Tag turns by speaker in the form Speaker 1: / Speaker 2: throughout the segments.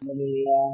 Speaker 1: الحمد لله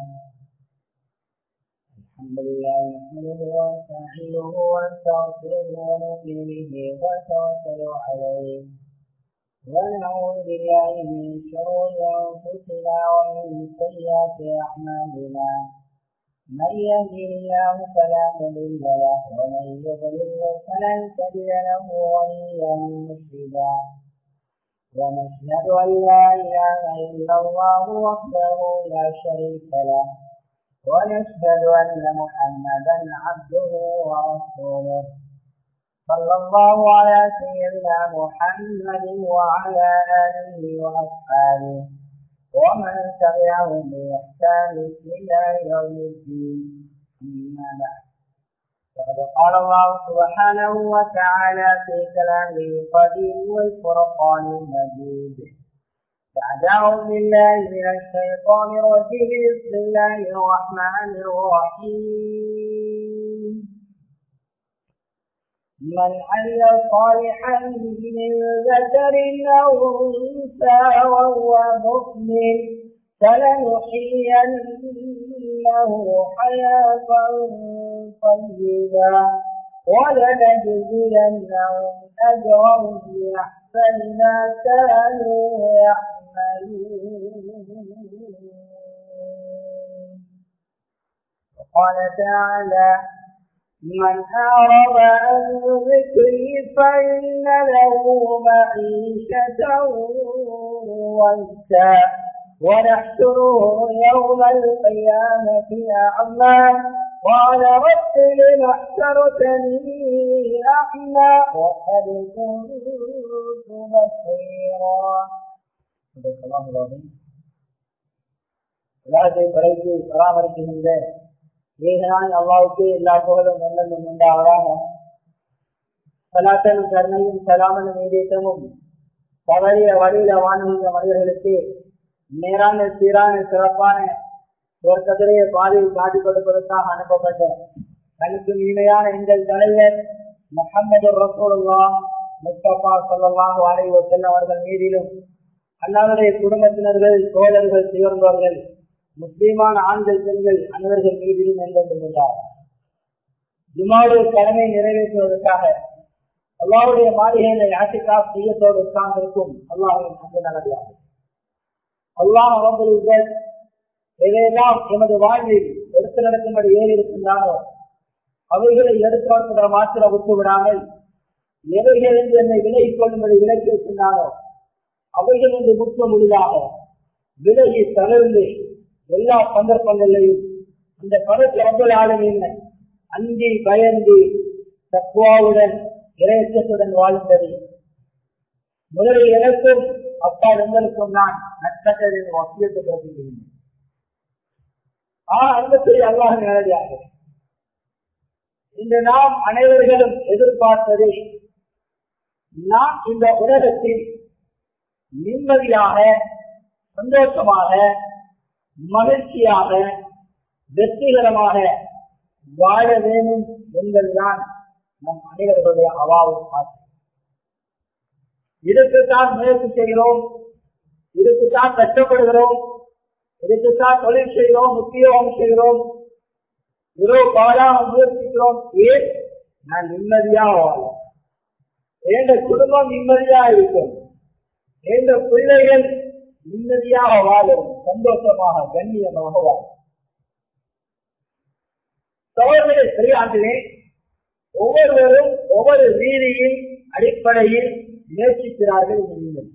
Speaker 1: الحمد لله نحمده ونستعينه ونستغفره ونؤمن به ونتوكل عليه ونعوذ بالله من شرور انفسنا ومن سيئات اعمالنا من يهده الله فلا مضل له ومن يضلل فلن تجد له وليا مرشدا ونشهد أن لا إله إلا الله وحده لا شريك له ونشهد أن محمدا عبده ورسوله صلى الله على سيدنا محمد وعلى آله وأصحابه ومن تبعهم بإحسان إلى يوم الدين أما بعد فقد قال الله سبحانه وتعالى في كلامه القديم والفرقان المجيد بعد أعوذ بالله من الشيطان الرجيم بسم الله الرحمن الرحيم من عمل صالحا من ذكر أو أنثى وهو مؤمن فلنحيينه حياة طيبا ولنجزينهم أجرهم بأحسن ما كانوا يعملون وقال تعالى من أعرض عن ذكري فإن له معيشة ضنكا ونحشره يوم القيامة أعمى قال رب لم احشرتني أعمى وقد كنت بصيرا صدق الله العظيم உலகத்தை படைத்து பராமரிக்கின்ற ஏகனாய் அல்லாவுக்கு எல்லா புகழும் நல்லதும் உண்டாவதாக சலாத்தனும் கருணையும் சலாமனும் நீதேற்றமும் தவறிய வழியில வாழ்ந்த மனிதர்களுக்கு நேரான சீரான சிறப்பான சொர்க்கத்திலேயே பாதையை காட்டிக் கொடுப்பதற்காக அனுப்பப்பட்ட தனக்கு இணையான எங்கள் தலைவர் முகமது ரசூலுல்லா முஸ்தபா சொல்லலாம் வாழைவோ செல்ல அவர்கள் மீதிலும் அல்லாவுடைய குடும்பத்தினர்கள் தோழர்கள் சேர்ந்தவர்கள் முஸ்லீமான ஆண்கள் பெண்கள் அனைவர்கள் மீதிலும் என்றென்று கொண்டார் ஜுமாவுடைய கடமை நிறைவேற்றுவதற்காக அல்லாவுடைய மாளிகைகளை ஆசிக்கா செய்யத்தோடு உட்கார்ந்திருக்கும் அல்லாவின் அன்பு நல்லதாக அல்லாஹ் அவர்கள் எதையெல்லாம் எமது வாழ்வில் எடுத்து நடக்கும்படி ஏறி இருக்கின்றானோ அவைகளை எடுத்து நடக்கிற மாத்திர விட்டு விடாமல் எவைகளில் என்னை விலகிக் கொள்ளும்படி விலக்கி இருக்கின்றானோ அவைகள் என்று முற்ற முடியாக விலகி தளர்ந்து எல்லா சந்தர்ப்பங்களிலையும் இந்த படத்து அவ்வளவு ஆளுமையின அஞ்சி பயந்து தக்குவாவுடன் இறையச்சத்துடன் வாழும்படி முதலில் எனக்கும் அப்பா உங்களுக்கும் நான் நட்சத்திர வசியத்தை பிறப்பிக்கிறேன் ஆஹ் அன்புக்குரிய அல்லாஹ் நேரடியாக இன்று நாம் அனைவர்களும் எதிர்பார்ப்பது நாம் இந்த உலகத்தில் நிம்மதியாக சந்தோஷமாக மகிழ்ச்சியாக வெற்றிகரமாக வாழ வேண்டும் என்பதுதான் நம் அனைவர்களுடைய அவாவும் ஆசை இதுக்குத்தான் முயற்சி செய்கிறோம் இதுக்குத்தான் கஷ்டப்படுகிறோம் இதுக்குத்தான் தொழில் செய்கிறோம் உத்தியோகம் செய்கிறோம் இரவு பாலாக முயற்சிக்கிறோம் ஏன் நான் நிம்மதியாக வாழும் எந்த குடும்பம் நிம்மதியா இருக்கும் எந்த பிள்ளைகள் நிம்மதியாக வாழும் சந்தோஷமாக கண்ணியமாக வாழும் சோழர்களே சரியாண்டிலே ஒவ்வொருவரும் ஒவ்வொரு ரீதியின் அடிப்படையில் முயற்சிக்கிறார்கள் இந்த நிம்மதி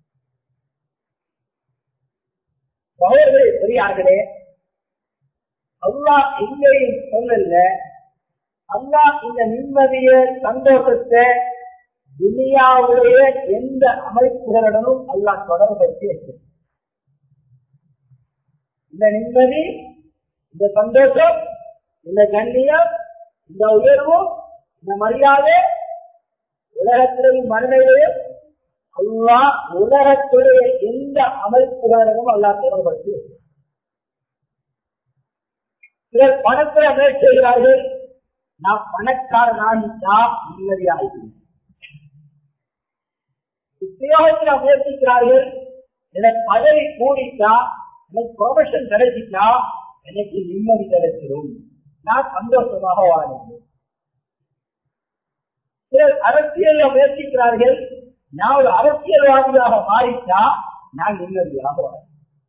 Speaker 1: சகோதரர்களே பெரியார்களே அல்லாஹ் எங்கேயும் சொல்லல அல்லாஹ் இந்த நிம்மதிய சந்தோஷத்தை துனியாவுடைய எந்த அமைப்புகளுடனும் அல்லாஹ் தொடர்படுத்தி வச்சு இந்த நிம்மதி இந்த சந்தோஷம் இந்த கண்ணியம் இந்த உயர்வு இந்த மரியாதை உலகத்திலையும் மனிதர்களையும் அல்லா உலகத்துடைய எந்த அமைப்புகளுடனும் அல்லா தொடர்படுத்தி சிலர் பணத்துல முயற்சி செய்கிறார்கள் நான் பணக்காரனாகிட்டா நிம்மதியாகிறேன் உத்தியோகத்தில் முயற்சிக்கிறார்கள் எனக்கு பதவி கூடிட்டா எனக்கு ப்ரொஃபஷன் கிடைச்சிட்டா எனக்கு நிம்மதி கிடைச்சிடும் நான் சந்தோஷமாக வாழ்கிறேன் சிலர் அரசியல் முயற்சிக்கிறார்கள் நான் ஒரு அரசியல்வாதியாக மாறிட்டா நான் நிம்மதியாக வாழ்கிறேன்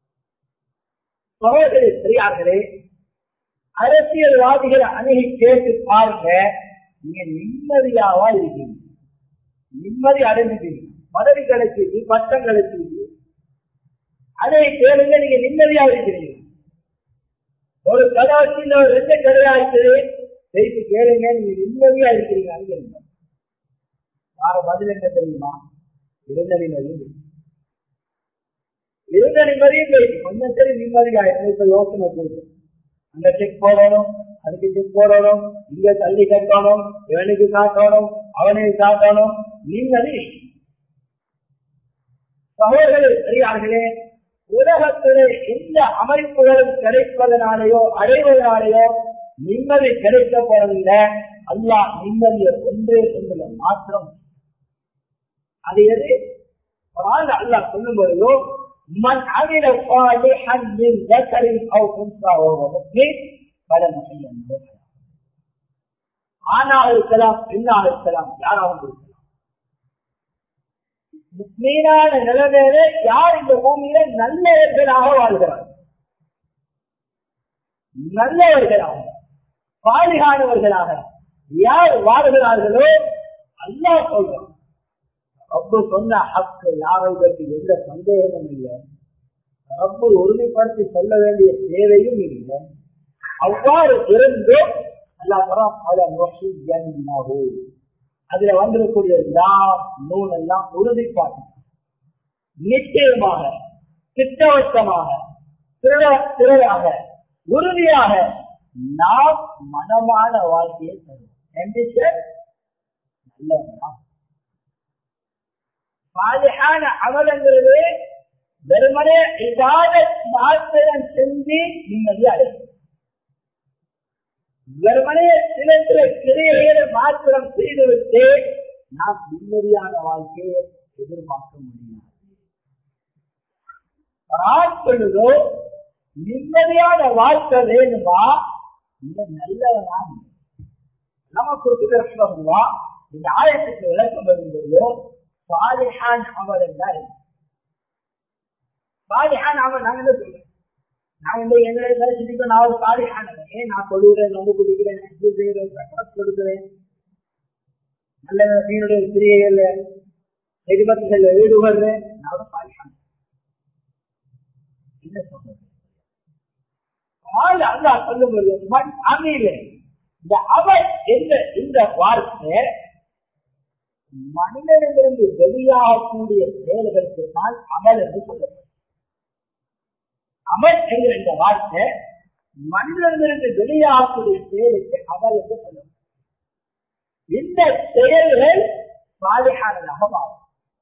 Speaker 1: சகோதரி பெரியார்களே அரசியல்வாதிகளை அணுகி கேட்டு பாருங்க நீங்க நிம்மதியாவா இருக்கீங்க நிம்மதி அடைஞ்சிட்டீங்க பதவி கிடைச்சிது பட்டம் கிடைச்சிது அதை கேளுங்க நீங்க நிம்மதியா இருக்கிறீங்க ஒரு கதாசியில் ஒரு ரெண்டு கதையா இருக்குது செய்து கேளுங்க நீங்க நிம்மதியா இருக்கிறீங்க அங்க யார பதில் என்ன தெரியுமா இருந்த நிம்மதியும் இருந்த நிம்மதியும் போயிடுச்சு கொஞ்சம் சரி நிம்மதியா இருக்கு இப்ப யோசனை போகுது அங்க செக் போடணும் அதுக்கு செக் போடணும் இங்க தள்ளி கட்டணும் இவனுக்கு காட்டணும் அவனுக்கு காட்டணும் நிம்மதி சகோதரர்களே பெரியார்களே உலகத்திலே எந்த அமைப்புகளும் கிடைப்பதனாலேயோ அடைவதனாலேயோ நிம்மதி கிடைக்க போறதில்லை அல்லாஹ் நிம்மதியை ஒன்றே ஒன்றுல மாற்றம் அது எது அல்லாஹ் சொல்லும் பொழுதோ من عمل صالحا من ذكر او انثى وهو مؤمن فلنحيينه حياه ஆணாக இருக்கலாம் பெண்ணாக இருக்கலாம் யாராகவும் இருக்கலாம் முஸ்லீனான நிலைமையில யார் இந்த பூமியில நல்லவர்களாக வாழ்கிறார் நல்லவர்களாக பாலிகானவர்களாக யார் வாழ்கிறார்களோ அல்லா சொல்றான் ரப்பு சொன்ன ஹக்கு யாரை பற்றி எந்த சந்தேகமும் இல்லை ரப்பு உறுதிப்படுத்தி சொல்ல வேண்டிய தேவையும் இல்லை அவ்வாறு இருந்தும் அதுல வந்திருக்கூடிய எல்லா நூல் எல்லாம் உறுதிப்பாட்டு நிச்சயமாக திட்டவட்டமாக திறனாக உறுதியாக நாம் மனமான வாழ்க்கையை தருவோம் நல்லவனா சாலிஹான அமலங்கிறது வெறுமனே இதாத மாத்திரம் செஞ்சு நிம்மதி அடையும் வெறுமனே சில சில கிரியைகளை மாத்திரம் செய்துவிட்டு நாம் நிம்மதியான வாழ்க்கையை எதிர்பார்க்க முடியாது பொழுதோ நிம்மதியான வாழ்க்கை வேணுமா இந்த நல்லவனா நம்ம கொடுத்துருவா இந்த ஆயத்துக்கு விளக்கம் வரும்போதோ சாலிஹான் அமல் என்றால் சாலிஹான் அமல் நாங்க என்ன சொல்றோம் நான் இந்த எங்களை தரிசிட்டு நான் ஒரு சாலிஹான் ஏன் நான் சொல்லுகிறேன் ரொம்ப குடிக்கிறேன் இது செய்கிறேன் சக்கரத் கொடுக்கிறேன் நல்ல நீனுடைய கிரியைகள் எதிர்பத்துகள் ஈடுபடுறேன் நான் ஒரு சாலிஹான் என்ன சொல்றது அல்லா சொல்லும்போது மண் அமீலே இந்த அவர் என்ற இந்த வார்த்தை மனிதனிலிருந்து வெளியாகக்கூடிய செயல்களுக்கு தான் அமல் என்று சொல்லப்படும் அமல் என்கிற இந்த வார்த்தை மனிதனிலிருந்து வெளியாகக்கூடிய செயலுக்கு அமல் என்று சொல்லப்படும் இந்த செயல்கள் சாலிகானதாக மாறும்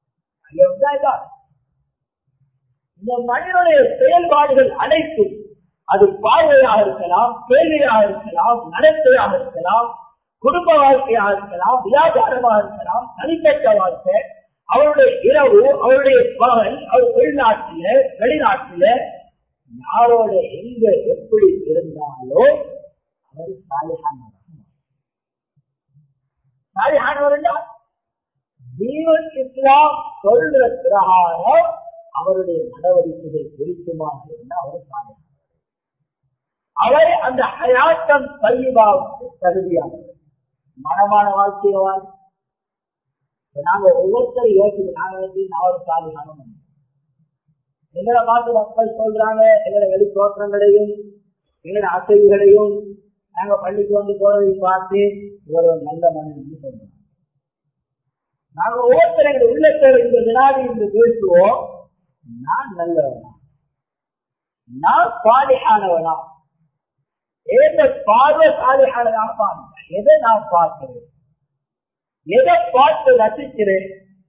Speaker 1: இந்த மனிதனுடைய செயல்பாடுகள் அனைத்தும் அது பார்வையாக இருக்கலாம் கேள்வியாக இருக்கலாம் நடத்தையாக இருக்கலாம் குடும்ப வாழ்க்கையாக இருக்கலாம் வியாபாரமாக இருக்கலாம் தனிப்பட்ட வாழ்க்கை அவருடைய இரவு அவருடைய பகல் அவர் உள்நாட்டில வெளிநாட்டில யாரோட எங்க எப்படி இருந்தாலோ அவர் சாலிகானவர் சாலிகானவர் என்றால் தீவன் இஸ்லாம் சொல்ற பிரகாரம் அவருடைய நடவடிக்கைகள் குறிக்குமாக இருந்தால் அவர் சாலிகானவர் அவர் அந்த ஹயாத்தம் பரிவாவுக்கு தகுதியானவர் மனமான வாழ்க்கைய வாழ்க்கை நாங்க ஒவ்வொருத்தரும் யோசிச்சு நாங்க வந்து நான் ஒரு சாலியான எங்களை பார்த்து மக்கள் சொல்றாங்க எங்களை வெளி தோற்றங்களையும் எங்களோட அசைவுகளையும் நாங்க பள்ளிக்கு வந்து போறதையும் பார்த்து இவர் ஒரு நல்ல மனிதன் சொல்றோம் நாங்க ஒவ்வொருத்தர் எங்க உள்ளத்தை இந்த வினாடி என்று பேசுவோம் நான் நல்லவனா நான் சாலியானவனா ஏத பார்வை சாலியானதான் பாருங்க எதை நான் பார்க்கிறேன் எதை பார்த்து ரசிக்கிறேன்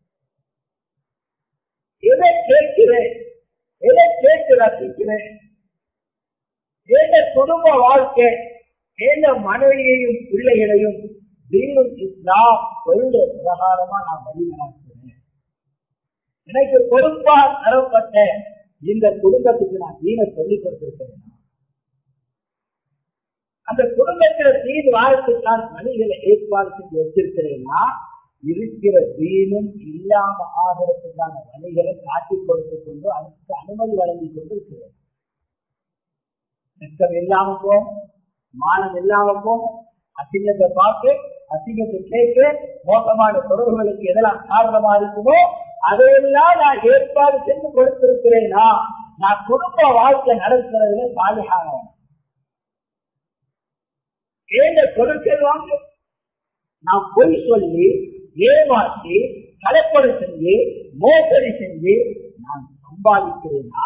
Speaker 1: எதை கேட்கிறேன் எதை கேட்டு ரசிக்கிறேன் எந்த குடும்ப வாழ்க்கை எந்த மனைவியையும் பிள்ளைகளையும் தீனும் இஸ்லாம் சொல்ற பிரகாரமா நான் வழி நடத்துறேன் எனக்கு பொறுப்பாக தரப்பட்ட இந்த குடும்பத்துக்கு நான் தீன சொல்லிக் கொடுத்திருக்கிறேன் அந்த குடும்பத்துல தீன் வாரத்துக்கான மணிகளை ஏற்பாடு செஞ்சு வச்சிருக்கிறேன்னா இருக்கிற தீனும் இல்லாம ஆகிறதுக்கான வழிகளை காட்டிக் கொடுத்து கொண்டு அதுக்கு அனுமதி வழங்கி கொண்டு இருக்கிறேன் வெட்கம் இல்லாம போம் மானம் இல்லாம போம் அசிங்கத்தை பார்த்து அசிங்கத்தை கேட்டு மோசமான தொடர்புகளுக்கு எதெல்லாம் காரணமா இருக்குமோ அதையெல்லாம் நான் ஏற்பாடு செஞ்சு கொடுத்திருக்கிறேனா நான் குடும்ப வாழ்க்கை நடத்துறதுல சாலிகானவன் ஏங்க கொடுக்கல் வாங்க நான் பொய் சொல்லி ஏமாற்றி கலப்படை செஞ்சு மோசடி செஞ்சு நான் சம்பாதிக்கிறேனா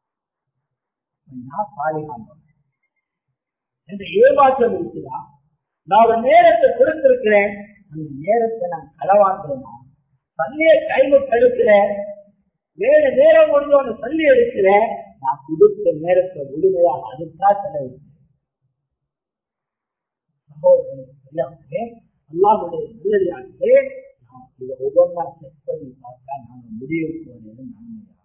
Speaker 1: நான் சாலிகானவன் இந்த ஏமாற்றம் இருக்குதா நான் ஒரு நேரத்தை கொடுத்திருக்கிறேன் அந்த நேரத்தை நான் களவாக்குறேனா பள்ளியை கைம எடுக்கிறேன் வேற நேரம் முடிஞ்சவன பள்ளி எடுக்கிறேன் நான் கொடுத்த நேரத்தை முழுமையா அதுக்காக செலவிட்டேன் சகோதரர்களே அல்லாவுடைய நல்லதாகவே நாம் இதை ஒவ்வொன்றா செக் பண்ணி பார்த்தா நாங்க முடிவுக்கு வருவது நன்மையா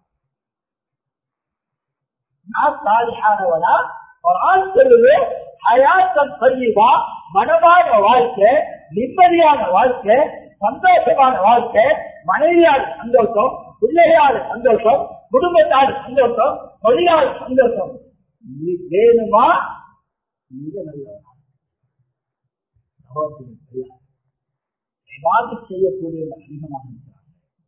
Speaker 1: நான் சாலியானவனா ஒரு ஆள் சொல்லுவேன் ஹயாத்தம் பள்ளிவா மனமான வாழ்க்கை நிம்மதியான வாழ்க்கை சந்தோஷமான வாழ்க்கை மனைவியால் சந்தோஷம் பிள்ளையால் சந்தோஷம் குடும்பத்தால் சந்தோஷம் தொழிலால் சந்தோஷம் இது வேணுமா மிக நல்லவா செய்யக்கூடிய அதிகமாக இருக்கிறாங்க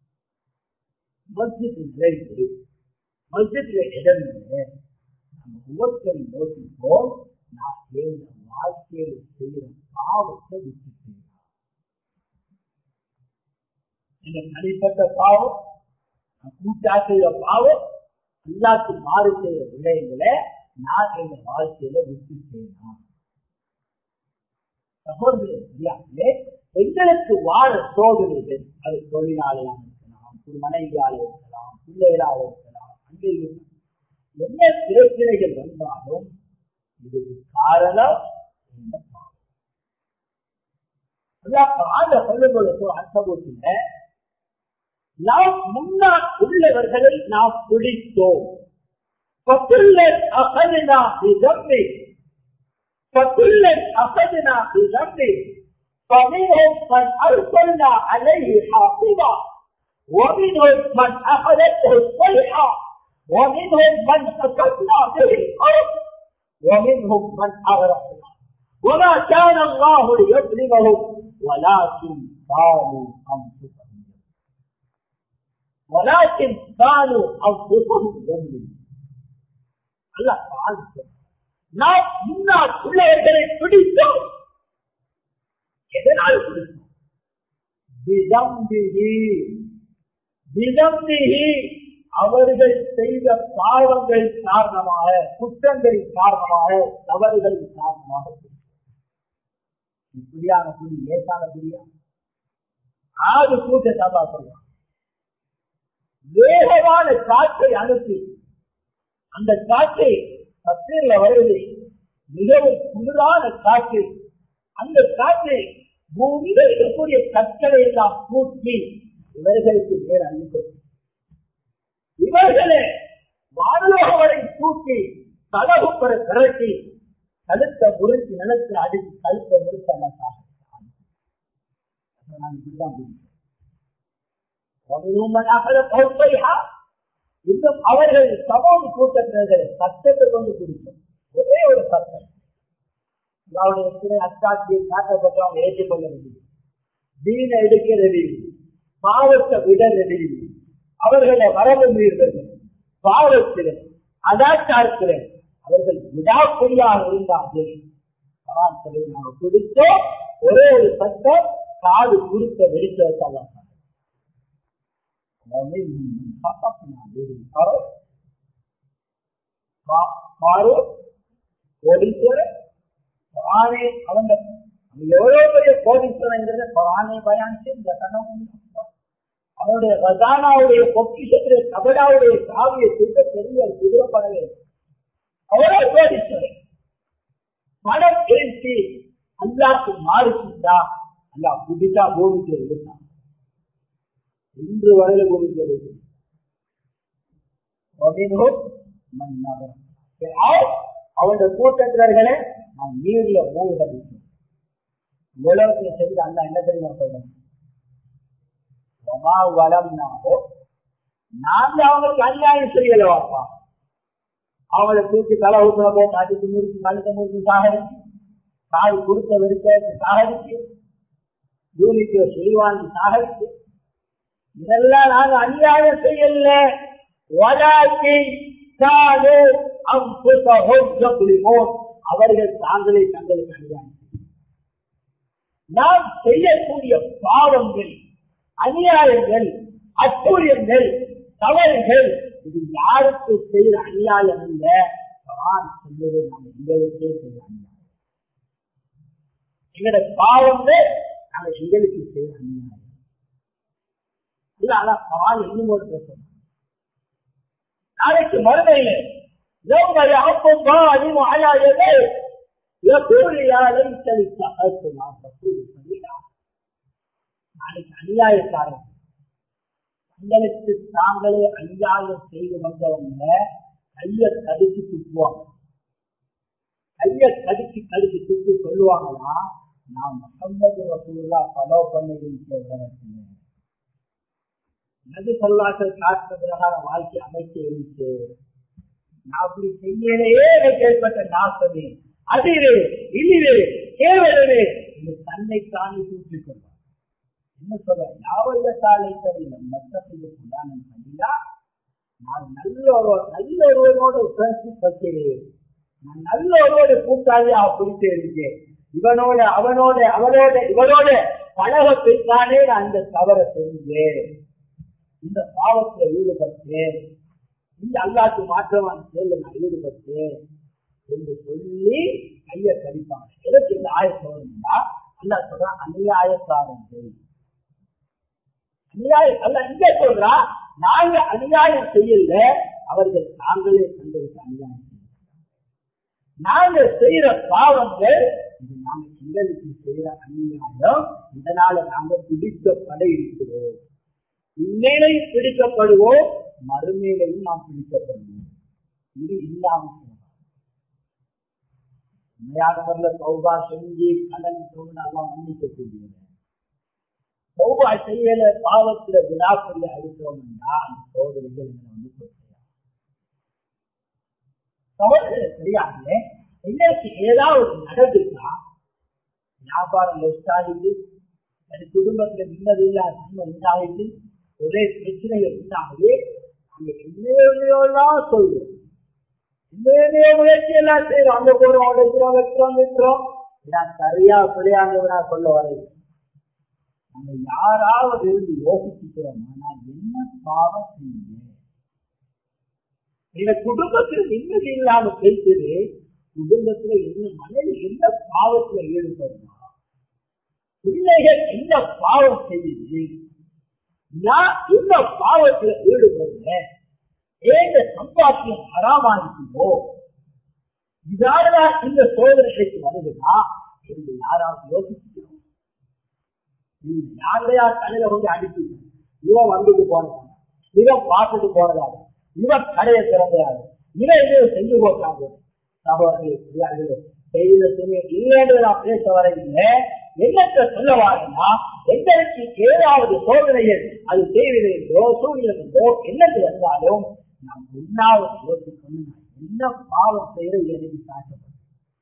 Speaker 1: மஸ்ஜித் நிலைக்கு மஸ்ஜித்ல இடம் நம்ம ஒவ்வொருத்தரும் யோசிப்போம் நான் என் வாழ்க்கையில் செய்கிற பாவத்தை விட்டுட்டேன் இந்த தனிப்பட்ட பாவம் கூட்டா செய்த பாவம் அல்லாக்கு மாறு செய்த விடயங்களை நான் எங்க வாழ்க்கையில விட்டுட்டேனா சகோதரர்களே எங்களுக்கு வாழ சோதனைகள் அது தொழிலாளியாக இருக்கலாம் மனைவியாக இருக்கலாம் பிள்ளைகளாக இருக்கலாம் அங்கே என்ன பிரச்சனைகள் வந்தாலும் இதுக்கு காரணம் இந்த பாவம் சொல்லும்போது அர்த்தபூத்தில நாம் முன்னால் உள்ளவர்களை நாம் பிடித்தோம் أخذنا بذنبه فكلا أخذنا بذنبه فمنهم من أرسلنا عليه حافظا ومنهم من أخذته الصيحة ومنهم من خسفنا به الأرض ومنهم من أغرقنا وما كان الله ليظلمهم ولكن كانوا أنفسهم ولكن كانوا أنفسهم يظلمون நாம் முன்னால் உள்ளவர்களை பிடித்தோம் எதனால் பிடித்தோம் அவர்கள் செய்த பாவங்கள் காரணமாக குற்றங்களின் காரணமாக தவறுகளின் காரணமாக இப்படியான புலி லேசான புலியா ஆறு கூட்ட சபா சொல்லுவாங்க வேகமான காற்றை அனுப்பி அந்த காற்றை பத்திரில வருவது மிகவும் குளிரான காற்று அந்த காற்றை பூமியில் இருக்கக்கூடிய கற்களை எல்லாம் கூட்டி இவர்களுக்கு மேல் அளிக்கும் இவர்களை வானலோக வரை தூக்கி தலகுப்பரை திரட்டி கழுத்த முறிச்சு நிலத்தில் அடித்து கழுத்த முறிச்சு அல்ல இன்னும் அவர்கள் சமூக கூட்டத்தினர்கள் சத்தத்தை கொண்டு குடிக்கும் ஒரே ஒரு சத்தம் அவருடைய எத்தனை அச்சாட்சியை காட்டப்பட்டவங்க ஏற்றுக்கொள்ள முடியும் தீன எடுக்க ரெடி பாவத்தை விட ரெடி அவர்களை வரவு மீறுவது பாவத்தில் அதாச்சாரத்தில் அவர்கள் விடாப்பொழியாக இருந்தார்கள் நாங்கள் குடித்தோம் ஒரே ஒரு சத்தம் காது குறுக்க வெடிக்க வச்சாங்க கோடீஸ்வரர் குரானே அவங்க எவ்வளவு பெரிய கோடீஸ்வரங்கிறத குரானே பயானிச்சு இந்த கனவு அவருடைய ரஜானாவுடைய பொக்கிஷத்திலே கபடாவுடைய சாவியை தூக்க பெரிய ஒரு குதிரப்படவே அவரே கோடீஸ்வரர் பணம் பேசி அல்லாக்கு மாறிச்சுட்டா அல்லா புதிதா பூமிக்கு இருந்தான் இன்று வரையில பூமிக்கு ومنهم من نظر அவனுடைய கூட்டத்தினர்களை நான் நீர்ல மூழ்கடிக்கும் உலகத்துல செய்து அந்த என்ன தெரியுமா சொல்லணும் வளம் நாகோ நாங்க அவங்களுக்கு அநியாயம் செய்யலவாப்பா அவங்களை தூக்கி தலை ஊத்துல போட்டு அடித்து முறிச்சு கழுத்த முறிச்சு சாகரிச்சு காது கொடுத்த வெறுக்க சாகரிச்சு பூமிக்கு சொல்வாங்கி சாகரிச்சு இதெல்லாம் நாங்க அநியாயம் செய்யல வடாக்கி காது அவர்கள் தாங்களே தங்களுக்கு அநியாயம் நாம் செய்யக்கூடிய பாவங்கள் அநியாயங்கள் அட்டூழியங்கள் தவறுகள் இது யாருக்கு செய்த அநியாயம் அல்ல சொல்வது நாம் எங்களுக்கே செய்த அநியாயம் எங்களுடைய பாவங்கள் நாங்கள் எங்களுக்கு செய்த அநியாயம் இல்ல அதான் பவான் இன்னும் ஒரு பேசணும் நாளைக்கு மறுமையில يوم يعض الظالم على يديه يقول يا ليتني اتخذت مع الرسول سبيلا நாளைக்கு அநியாயக்காரன் தங்களுக்கு தாங்களே அநியாயம் செய்து வந்தவங்க கைய கடிச்சு துப்புவாங்க கைய கடிச்சு கடிச்சு துப்பி சொல்லுவாங்களா நான் முகமது ரசூல்லா ஃபாலோ பண்ணிருக்கேன் நபி சொல்லாக்கள் காட்டு பிரகாரம் வாழ்க்கை அமைக்க இருந்துச்சு நான் அப்படி செய்யலையே எனக்கு ஏற்பட்ட நாசமே அதிரே இனிவே கேவலவே இது தன்னை தாண்டி தூக்கிக் கொள்வார் என்ன சொல்ற யாவல்ல சாலை தெரியல மத்தத்துக்கு உண்டானம் பண்ணினா நான் நல்ல ஒரு நல்ல ஒருவனோட ஃப்ரெண்ட்ஷிப் வச்சிருக்கேன் நான் நல்ல ஒருவரோட கூட்டாளியா பிடித்து இருக்கேன் இவனோட அவனோட அவனோட இவனோட பழகத்தைத்தானே நான் இந்த தவறை செஞ்சேன் இந்த பாவத்துல ஈடுபட்டு இந்த அல்லாக்கு மாற்றமான செயல நான் ஈடுபட்டு என்று சொல்லி கைய கடிப்பாங்க எதற்கு இந்த ஆய சொல்லணும்னா அல்லா சொல்றான் அநியாயக்காரர்கள் அநியாயம் அல்ல இங்க சொல்றா நாங்க அநியாயம் செய்யல அவர்கள் தாங்களே தங்களுக்கு அநியாயம் நாங்க செய்யற பாவங்கள் இது நாங்க எங்களுக்கு செய்யற அநியாயம் இதனால நாங்க பிடிக்கப்பட இருக்கிறோம் இந்நேரையும் பிடிக்கப்படுவோம் மறுமையிலையும் நாம் பிடிக்கப்படுவோம் இது இல்லாம உண்மையானவர்கள சௌபா செஞ்சு கடன் தோணாம மன்னிக்க கூடியது சௌபா செய்யல பாவத்துல விழாக்குள்ள அடித்தோம்னா அந்த சோதனைகள் வந்து சோதனை தெரியாது இன்னைக்கு ஏதாவது நடந்துட்டா வியாபாரம் லெஸ்ட் ஆகிட்டு அது குடும்பத்துல நிம்மதி இல்லாத உண்டாகிட்டு ஒரே பிரச்சனைகள் உண்டாகுது அங்க என்னையோலாம் சொல்றோம் இன்னையோ முயற்சி எல்லாம் செய்யறோம் அங்க போறோம் அங்க வைக்கிறோம் வைக்கிறோம் வைக்கிறோம் நான் சரியா பிள்ளையாங்க நான் சொல்ல வரேன் நம்ம யாராவது இருந்து யோசிச்சுக்கிறோமா நான் என்ன பாவம் செஞ்சேன் எங்க குடும்பத்துல நிம்மதி இல்லாம பேசுது குடும்பத்துல என்ன மனைவி என்ன பாவத்துல ஈடுபடுமா பிள்ளைகள் என்ன பாவம் செய்யுது நான் இந்த பாவத்துல ஈடுபடுறேன் ஏங்க சம்பாத்தியம் அறாமானிக்குமோ இதாலதான் இந்த சோதனைக்கு வருதுன்னா என்று யாராவது யோசிச்சுக்கிறோம் யாரையா தலையில வந்து அடிச்சு இவன் வந்துட்டு போனதாங்க இவன் பார்த்துட்டு போனதாக இவன் கடையை திறந்தாரு இவன் இவன் செஞ்சு போட்டாங்க சகோதரர்களே செய்த துணி இல்லைன்னு நான் பேச வரையில என்னத்தை சொல்ல வாருன்னா எங்களுக்கு ஏதாவது சோதனைகள் அது தேவையில்லை என்றோ சூரியன் என்றோ என்னது வந்தாலும் நாம் உண்ணாவது யோசிக்கணும் என்ன பாவம் செய்யற எனக்கு காட்டப்படும்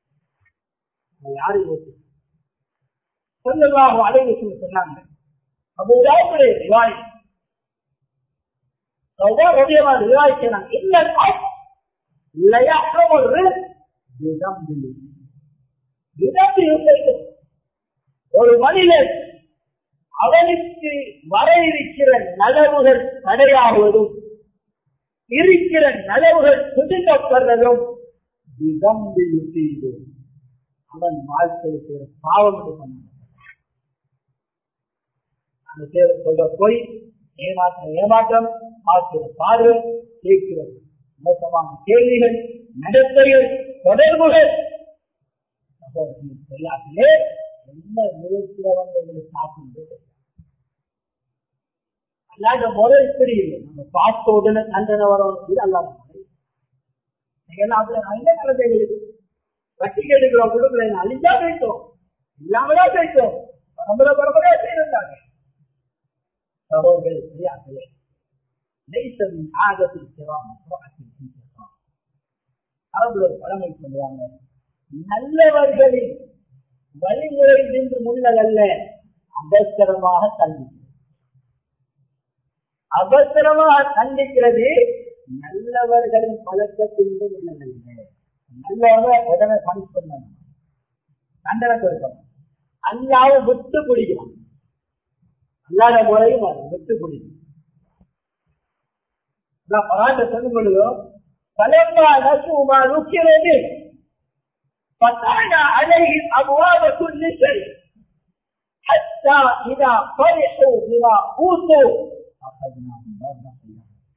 Speaker 1: யாரு யோசி சொல்லலாம் அலைவசி சொன்னாங்க அபுதாவுடைய ரிவாய் ரவியவான் ரிவாய் சொன்னாங்க என்ன ஒரு ஒரு மனிதன் அவனுக்கு வர இருக்கிற நலவுகள் தடையாகுவதும் இருக்கிற நலவுகள் துடிக்கப்படுறதும் அவன் வாழ்க்கையில் செய்கிற பாவம் அந்த சொல்ற பொய் ஏமாற்றம் ஏமாற்றம் பார்க்கிற பார்வை கேட்கிறது மோசமான கேள்விகள் நடத்தைகள் தொடர்புகள் என்ன நிகழ்ச்சியில வந்து எங்களுக்கு சாப்பிடுறது அல்லாத முறை இப்படி இல்லை நம்ம பார்த்த உடனே தண்டனை வரும் இது அல்லாத முறை நீங்க எல்லாம் அதுல நல்ல குழந்தைகளுக்கு வட்டி எடுக்கிறோம் கொடுக்கல அழிஞ்சா வைத்தோம் இல்லாமதான் வைத்தோம் பரம்பரை பரம்பரையா செய்யிருந்தாங்க சகோதரர்கள் சரியாகலே ليس من عادة الكرام امرأة في كرام அரபுல ஒரு பழமை சொல்லுவாங்க நல்லவர்களின் வழிமுறை நின்று முன்னதல்ல அவசரமாக கண்டிக்கிறது அவசரமாக கண்டிக்கிறது நல்லவர்களின் பழக்கத்திலிருந்து முன்னதல்ல நல்லவங்க உடனே பணிஷ் பண்ணணும் தண்டனை கொடுக்கணும் அல்லாவும் விட்டு பிடிக்கணும் அல்லாத முறையும் அது விட்டு பிடிக்கும் சொல்லும் பொழுதோ فلما نسوا ما ذكر به فتحنا عليهم ابواب كل شيء حتى اذا فرحوا بما اوتوا اخذناهم بغته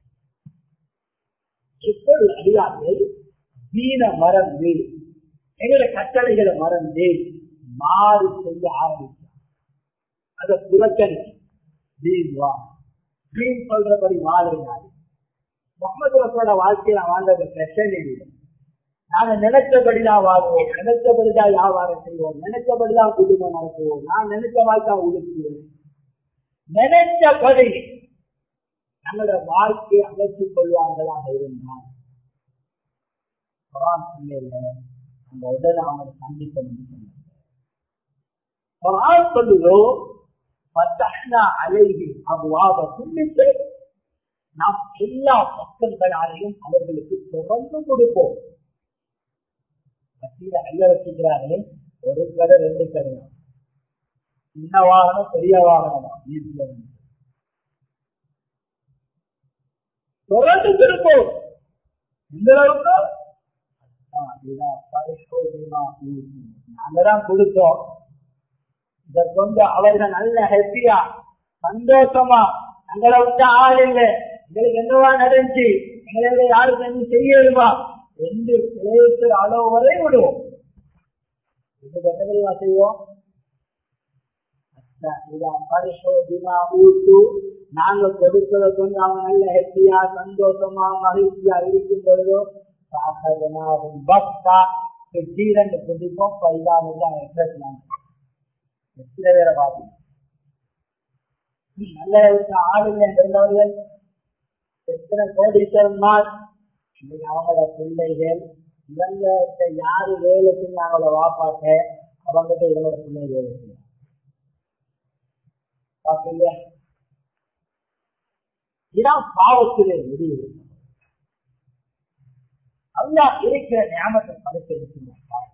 Speaker 1: இப்பொழுது அடியார்கள் வீண மறந்து எங்களை கட்டளைகளை மறந்து மாறு செய்ய ஆரம்பித்தார் அதை புறக்கணிச்சு வீண் வா வீண் சொல்றபடி வாழ்கிறாரு முகமது ரசோட வாழ்க்கையில வாழ்ந்தது பிரச்சனை இல்லை நாங்க நினைச்சபடிதான் வாழ்வோம் நினைச்சபடிதான் வியாபாரம் செய்வோம் நினைச்சபடிதான் குடும்பம் நடத்துவோம் நான் நினைச்ச வாழ்க்கை உடுக்குவேன் நினைச்சபடி நம்மளோட வாழ்க்கையை அமைத்துக் கொள்வார்களாக இருந்தால் குரான் சொல்லல அந்த உடல் அவங்களை கண்டிப்போம் குரான் சொல்லுதோ பத்தஹ்னா அலைஹி அபுவாப குல்லிசை நாம் எல்லா பக்கங்களாலையும் அவர்களுக்கு தொடர்ந்து கொடுப்போம் மத்தியில ஐயா வச்சுக்கிறார்களே ஒரு கடை ரெண்டு கடை சின்ன வாகனம் பெரிய வாகனமா வீட்டுல இருந்து தொடர்ந்து கொடுப்போம் இந்த அளவுக்கு நாங்கதான் கொடுத்தோம் இதை கொண்டு அவர்கள் நல்ல ஹெப்பியா சந்தோஷமா எங்களை விட்ட ஆள் இல்லை எங்களுக்கு என்னவா நடந்துச்சு எங்களை யாருக்கு என்ன செய்யணுமா என்று பேசுற அளவு வரை விடுவோம் இந்த கட்டளைவா செய்வோம் பரிசோதிமா ஊட்டு நாங்க கொடுக்கிறத கொண்டு அவங்க நல்ல ஹெப்பியா சந்தோஷமா மகிழ்ச்சியா இருக்கும் பொழுதோ சாகனாகும் பக்தா திடீரென்று குடிப்போம் பைதானதான் எக்ஸ்பிரஸ் எத்தனை பேரை பார்ப்போம் நல்ல ஆளுங்க இருந்தவர்கள் எத்தனை கோடீஸ்வரன்மார் இன்னைக்கு அவங்களோட பிள்ளைகள் இவங்க யாரு வேலை செஞ்சு அவங்களோட வாப்பாட்ட அவங்ககிட்ட இவங்களோட பிள்ளை வேலை செய்யும் பாக்கலையா இதான் பாவத்திலே முடிவு அல்லா இருக்கிற ஞாபகத்தை படைத்திருக்கிறார்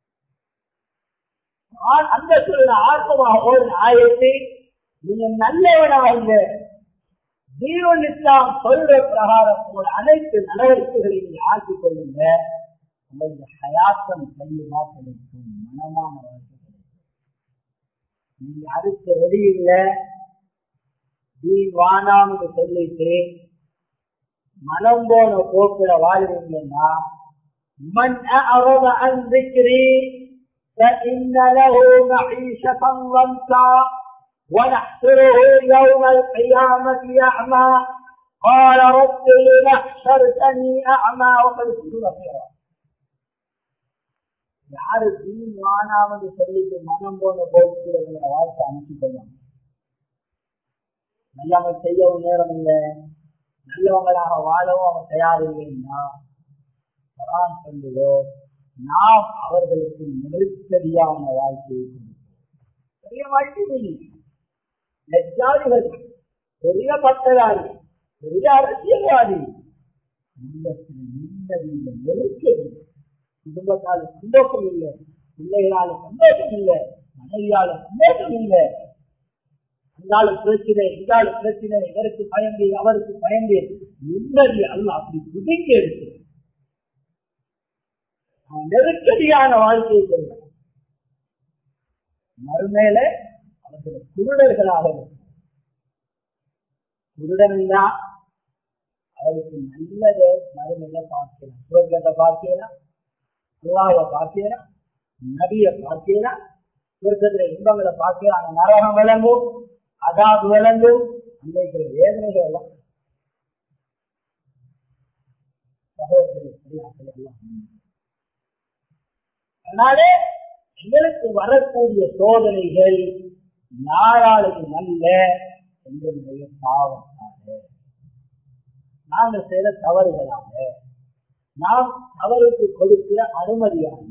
Speaker 1: அந்த சொல்ல ஆத்மமாக ஒரு ஆயத்தை நீங்க நல்லவனாக தீனுல் இஸ்லாம் சொல்ற பிரகாரம் உங்களோட அனைத்து நடவடிக்கைகளை நீங்க ஆக்கிக் கொள்ளுங்க உங்களுடைய ஹயாத்தம் கையுமா கிடைக்கும் மனமான வாழ்க்கை கிடைக்கும் நீங்க அதுக்கு ரெடி இல்லை தீன் வானாம்னு சொல்லிட்டு மனம் போன போக்குல வாழ்வீங்கன்னா من أعرض عن ذكري فإن له معيشة ضنكا ونحشره يوم القيامة أعمى قال رب لم حشرتني أعمى وقد كنت بصيرا யாரு தீன் வானாமல் சொல்லிட்டு மனம் போன போக்குறவங்களை வாழ்க்கை அமைச்சு கொள்வாங்க நல்லவங்க செய்யவும் நேரம் இல்லை நல்லவங்களாக வாழவும் அவங்க தயார் இல்லைன்னா குரான் சொல்லுதோ நாம் அவர்களுக்கு நெருக்கடியான வாழ்க்கையை கொடுப்போம் பெரிய வாழ்க்கை இல்லை லட்சாதிபதி பெரிய பட்டதாரி பெரிய அரசியல்வாதி உள்ளத்தில் நிம்மதி இல்லை நெருக்கடி குடும்பத்தால சந்தோஷம் இல்லை பிள்ளைகளால சந்தோஷம் இல்லை மனைவியால சந்தோஷம் இல்லை அந்தாலும் பிரச்சனை இந்தாலும் பிரச்சனை இவருக்கு பயந்து அவருக்கு பயந்து நிம்மதி அல்ல அப்படி குதிக்க இருக்கு நெருக்கடியான வாழ்க்கையை கொள்வார் மறுமேல அவர்கள் குருடர்களாக இருக்கும் குருடன் தான் அவருக்கு நல்லதை மறுமையில பார்க்கலாம் சுவர்க்கத்தை பார்க்கலாம் அல்லாவை பார்க்கலாம் நபிய பார்க்கலாம் சுவர்க்கத்துல இன்பங்களை பார்க்கலாம் நரகம் விளங்கும் அதாவது விளங்கும் அங்க இருக்கிற வேதனைகள் எல்லாம் சகோதரர்களே, பெரியார்களே எல்லாம் அதனாலே எங்களுக்கு வரக்கூடிய சோதனைகள் யாராலையும் அல்ல எங்களுடைய பாவத்தால நாங்க செய்த தவறுகளாக நாம் அவருக்கு கொடுக்கிற அனுமதியாக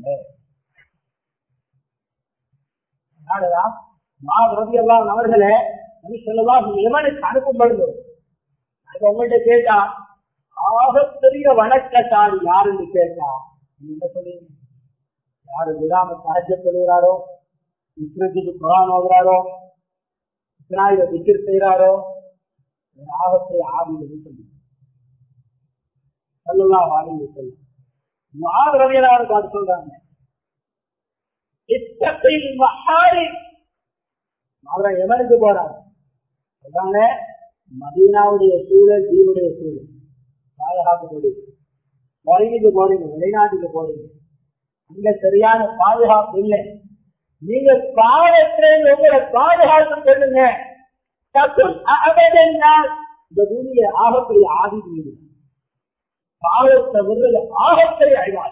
Speaker 1: அதனாலதான் நான் ரவியெல்லாம் அவர்களே நபி சொல்லலாம் எவனுக்கு அனுப்பும் பொழுது அது உங்கள்கிட்ட கேட்டா ஆகப்பெரிய வணக்கத்தாரி யாருன்னு கேட்டா நீங்க என்ன சொல்லுவீங்க யாரு விடாம சஹஜப்படுகிறாரோ இஸ்ரத்துக்கு குரான் ஓதுறாரோ இஸ்ராயில திக்கர் செய்கிறாரோ ஆபத்தை ஆவியில் சொல்லி சொல்லலாம் வாங்கி சொல்லும் ஆறு ரவியலாவது பார்த்து சொல்றாங்க இத்தத்தில் மகாரி அவரை எவனுக்கு போறாங்க சொல்றாங்க மதீனாவுடைய சூழல் தீவுடைய சூழல் பாதுகாக்கக்கூடிய மொழிக்கு போறீங்க வெளிநாட்டுக்கு போறீங்க அங்க சரியான பாதுகாப்பு இல்லை நீங்க பாவத்திலிருந்து உங்களை பாதுகாத்து கொள்ளுங்க தப்பும் அகதென்றால் இந்த பூமியை ஆகக்கூடிய ஆதி மீது பாவத்தை விடுறது ஆகத்தை அழிவார்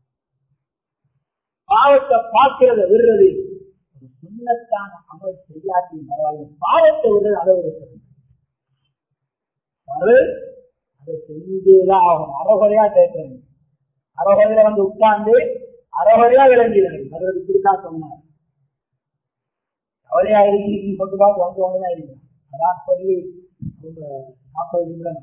Speaker 1: பாவத்தை பார்க்கிறத விடுறது ஒரு சுண்ணத்தான அமல் செய்யாட்டி பரவாயில்லை பாவத்தை விடுறது அதை விட அது அதை செஞ்சுதான் ஆகும் அறகுறையா கேட்கணும் அறகுறையில வந்து உட்கார்ந்து அறகுறையா விளங்கிடுறது அது இப்படித்தான் சொன்னார் அவரையா இருக்கீங்க கொண்டு பார்த்து வந்து ஒண்ணுதான் இருக்கு அதான் சொல்லி ரொம்ப நாற்பது நிமிடம்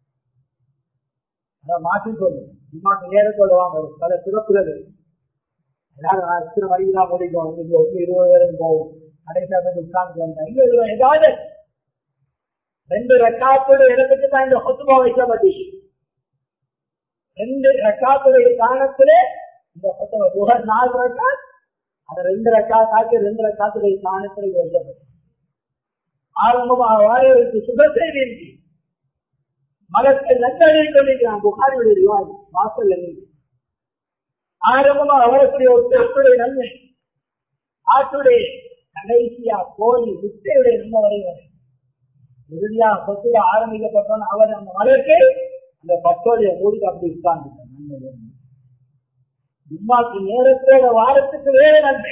Speaker 1: அதான் மாற்றி சொல்லு இம்மாக்கு நேர சொல்லுவாங்க பல சிறப்புகள் எல்லாரும் இத்தனை மணிக்கு தான் முடிக்கும் இங்க ஒரு இருபது வரைக்கும் போகும் கடைசியா போய் உட்கார்ந்து வந்தேன் இங்க இதுல ஏதாவது ரெண்டு ரெக்காத்தோட இடத்துக்கு தான் இந்த ஹொத்துமா வைக்கப்பட்டு ரெண்டு ரெக்காத்துடைய காரணத்திலே இந்த ஹொத்துமா புகழ் நாலு ரெக்கா அந்த ரெண்டு ரெக்கா காத்து ரெண்டு ரெக்காத்துடைய காரணத்தில் வைக்கப்பட்டு ஆரம்பமாக வாரியவருக்கு சுகசெய்தி இருக்கு மதத்தை நன்றியை கொண்டிருக்கிறான் புகாரியுடைய ரிவாய் வாசல் இருக்கு ஆரம்பமாக வரக்கூடிய ஒருத்தருடைய நன்மை ஆட்டுடைய கடைசியா கோழி முட்டையுடைய நன்மை வரை வரை இறுதியா பத்துல ஆரம்பிக்கப்பட்டோன்னு அவர் அந்த மலருக்கு அந்த பத்தோடைய மூடி அப்படி உட்கார்ந்து நன்மை ஜும்மாக்கு நேரத்தோட வாரத்துக்கு வேற நன்மை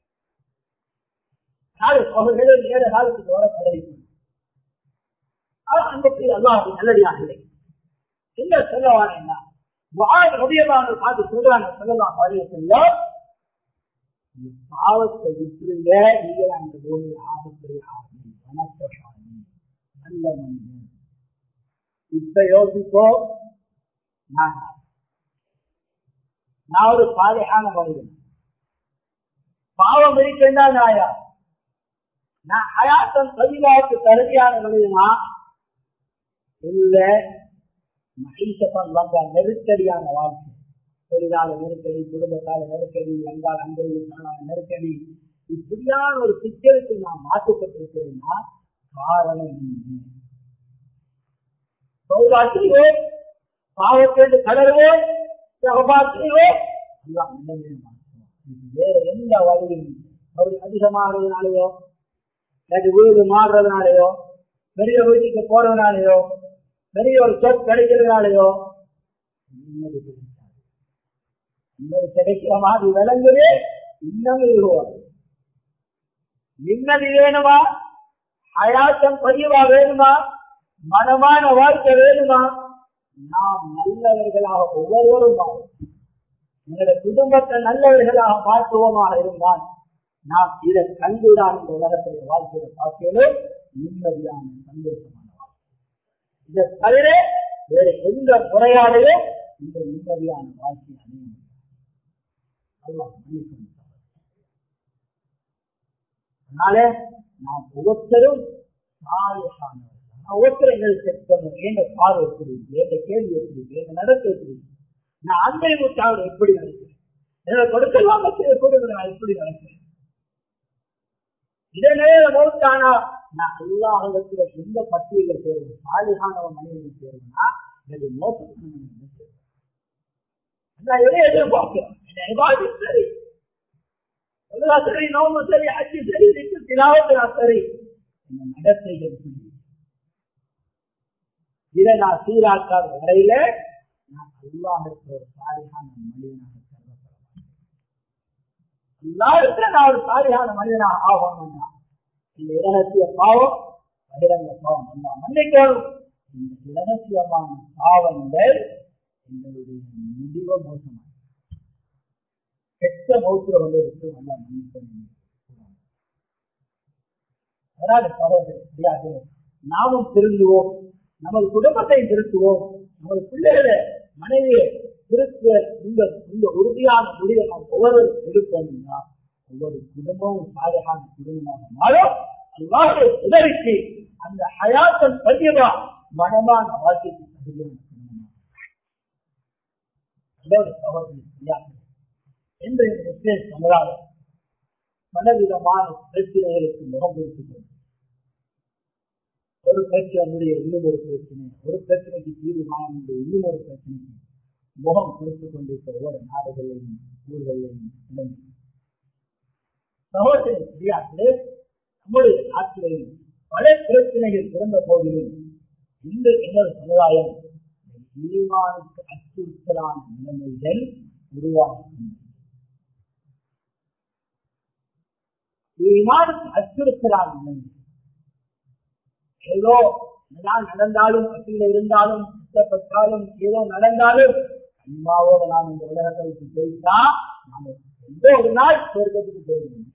Speaker 1: நாலு பகுதிகளே நேர காலத்துக்கு வர கிடைக்கும் அன்புக்கு அல்லாஹ் நல்லடியாக என்ன சொல்ல வாரேன்னா முடியமான பார்த்து சொல்றாங்க சொல்லலாம் வழிய சொல்ல பாவத்தை விட்டுருங்க நீங்க அந்த பூமியில் ஆகப்படி ஆகும் வணக்கசாமி நல்ல மனிதன் இப்ப யோசிப்போ நான் நான் ஒரு சாலையான மனிதன் பாவம் இருக்கின்றா நாயா நான் ஹயாத்தம் பதிவாவுக்கு தகுதியான மனிதனா இல்ல மகிழ்ச்சப்பன் வந்த நெருக்கடியான வாழ்க்கை தொழிலாளர் நெருக்கடி குடும்பத்தால நெருக்கடி எங்கால் அண்டை நெருக்கடி இப்படியான ஒரு சிக்கலுக்கு நான் மாற்றப்பட்டிருக்கிறேன்னா காரணம் என்ன சௌபாக்கியோம் பாவத்தேடு கடல்வோம் சகபாக்கியோம் எல்லாம் நல்லவே மாற்றுவோம் வேற எந்த வழியும் அவர் அதிகமாகிறதுனாலயோ இல்லாட்டி வீடு மாறுறதுனாலயோ பெரிய வீட்டுக்கு போறதுனாலயோ பெரிய ஒரு சொல் கிடைக்கிறதுனாலயோ நிம்மதி கிடைக்காது நிம்மதி கிடைக்கிற மாதிரி விளங்குது இன்னும் இருவாது நிம்மதி வேணுமா அயாத்தம் பதிவா வேணுமா மனமான வாழ்க்கை வேணுமா நாம் நல்லவர்களாக ஒவ்வொருவரும் எங்களுடைய குடும்பத்தை நல்லவர்களாக மாற்றுவோமாக இருந்தால் நாம் இதை கண்டுதான் இந்த உலகத்திலே வாழ்க்கையை பார்க்கலும் நிம்மதியான சந்தோஷமான வாழ்க்கை இதை தவிர வேற எந்த முறையாலையும் இந்த நிம்மதியான வாழ்க்கை அடையும் அதனால நாம் ஒவ்வொருத்தரும் ஒவ்வொருத்தரும் எங்களுக்கு செக் பண்ணுவோம் எங்க பார்வை எப்படி இருக்கு எங்க கேள்வி எப்படி இருக்கு எங்க நடத்த எப்படி இருக்கு நான் அன்பை முட்டாவது எப்படி நடக்கிறேன் என்னோட கொடுக்கலாம் எப்படி நான் எப்படி நடக்கிறேன் இதே நேரம் மௌத்தானா நான் எல்லா இடத்துல எந்த பட்டியல சேருவேன் சாலிகானவன் மனிதன் சேருவேன்னா எனக்கு மோசமான சேருவேன் நான் எதை எதிர்பார்க்கிறேன் சரி எல்லா சரி நோம்பு சரி அச்சு சரி திலாவத்து நான் சரி இந்த நடத்தைகள் இதை நான் சீராக்காத வரையில நான் அல்லாஹுக்கு ஒரு சாலிகான மனிதனாக கருதப்படலாம் எல்லாருக்கும் நான் ஒரு சாலிகான மனிதனாக ஆகணும்னா இந்த இரகசிய பாவம் பகிரங்க பாவம் எல்லாம் மன்னிக்கணும் இந்த இரகசியமான பாவங்கள் எங்களுடைய முடிவை மோசமாக கெட்ட மௌத்திர கொண்டிருக்கு நல்லா மன்னிக்கணும் அதனால சகோதரர் தெரியாது நாமும் திருந்துவோம் நமது குடும்பத்தை திருத்துவோம் நமது பிள்ளைகளை மனைவியை திருத்த இந்த இந்த உறுதியான முடிவை நாம் ஒவ்வொரு எடுப்போம்னா ஒவ்வொரு குடும்பமும் சாலையான குடும்பமாக மாறும் அல்லாஹுடைய உதவிக்கு அந்த ஹயாத்தன் பதிவா மனமான வாழ்க்கைக்கு தகுதியான குடும்பமாக அதோடு சகோதரர் தெரியாது இன்றைய முஸ்லிம் சமுதாயம் பலவிதமான பிரச்சனைகளுக்கு முகம் கொடுத்துக் கொண்டு ஒரு பிரச்சனை முடிய இன்னும் ஒரு பிரச்சனை ஒரு பிரச்சனைக்கு தீர்வு காண முடிய இன்னும் ஒரு பிரச்சனைக்கு முகம் கொடுத்துக் கொண்டிருக்க ஒவ்வொரு நாடுகளையும் ஊர்களையும் இணைந்து சகோதர சரியாகவே நம்முடைய நாட்டிலேயும் பல பிரச்சனைகள் பிறந்த போதிலும் இந்த எங்கள் சமுதாயம் ஈமானுக்கு அச்சுறுத்தலான நிலைமைகள் உருவாகின்றன ஈமானுக்கு அச்சுறுத்தலான நிலைமை ஏதோ நான் நடந்தாலும் பட்டியல இருந்தாலும் கஷ்டப்பட்டாலும் ஏதோ நடந்தாலும் அன்பாவோட நாம் இந்த உலகத்தை விட்டு போயிட்டா நாம எந்த ஒரு நாள் சொர்க்கத்துக்கு போயிடுவோம்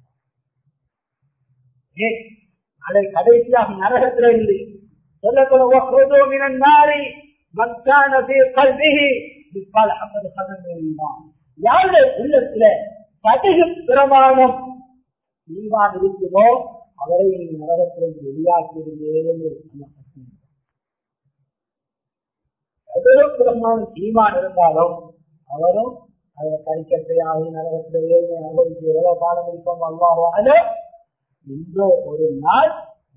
Speaker 1: ஏன் அதை கடைசியாக நரகத்தில் இருந்து சொல்லப்படும் நாரி மக்கான கல்விகி பல ஐம்பது சதவீதம் யாருடைய உள்ளத்துல கடுகு பிரமாணம் ஈமான் இருக்குமோ அவரை நரகத்தில் வெளியாக்கியிருந்தேன் பிரமாணம் ஈமான் இருந்தாலும் அவரும் அதில் கரிக்கத்தை ஆகி நரகத்தில் அனுபவிச்சு எவ்வளவு காலம் இருப்போம் அல்லாவால இந்த ஒரு நாள்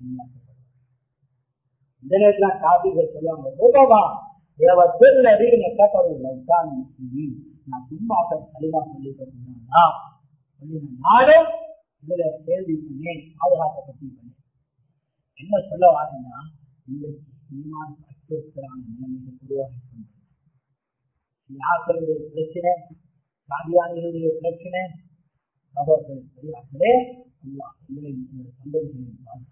Speaker 1: இந்த நேரத்தில் காபிகள் சொல்லுவாங்க ரூபமா தேவத்தில் வீடு கட்டவும் நான் சும்மா களிமா சொல்லி கொடுத்தா நானும் இதுல கேள்வி பண்ணேன் பாதுகாக்கப்பட்டு பண்ணேன் என்ன சொல்ல வாரேன்னா இன்றைக்கு சீமான் அச்சுறுத்தலான நிலைமைகள் உருவாகி யாக்களுடைய பிரச்சனை சாதியானிகளுடைய பிரச்சனை சகோதரர்களே எங்களை சந்தோஷம்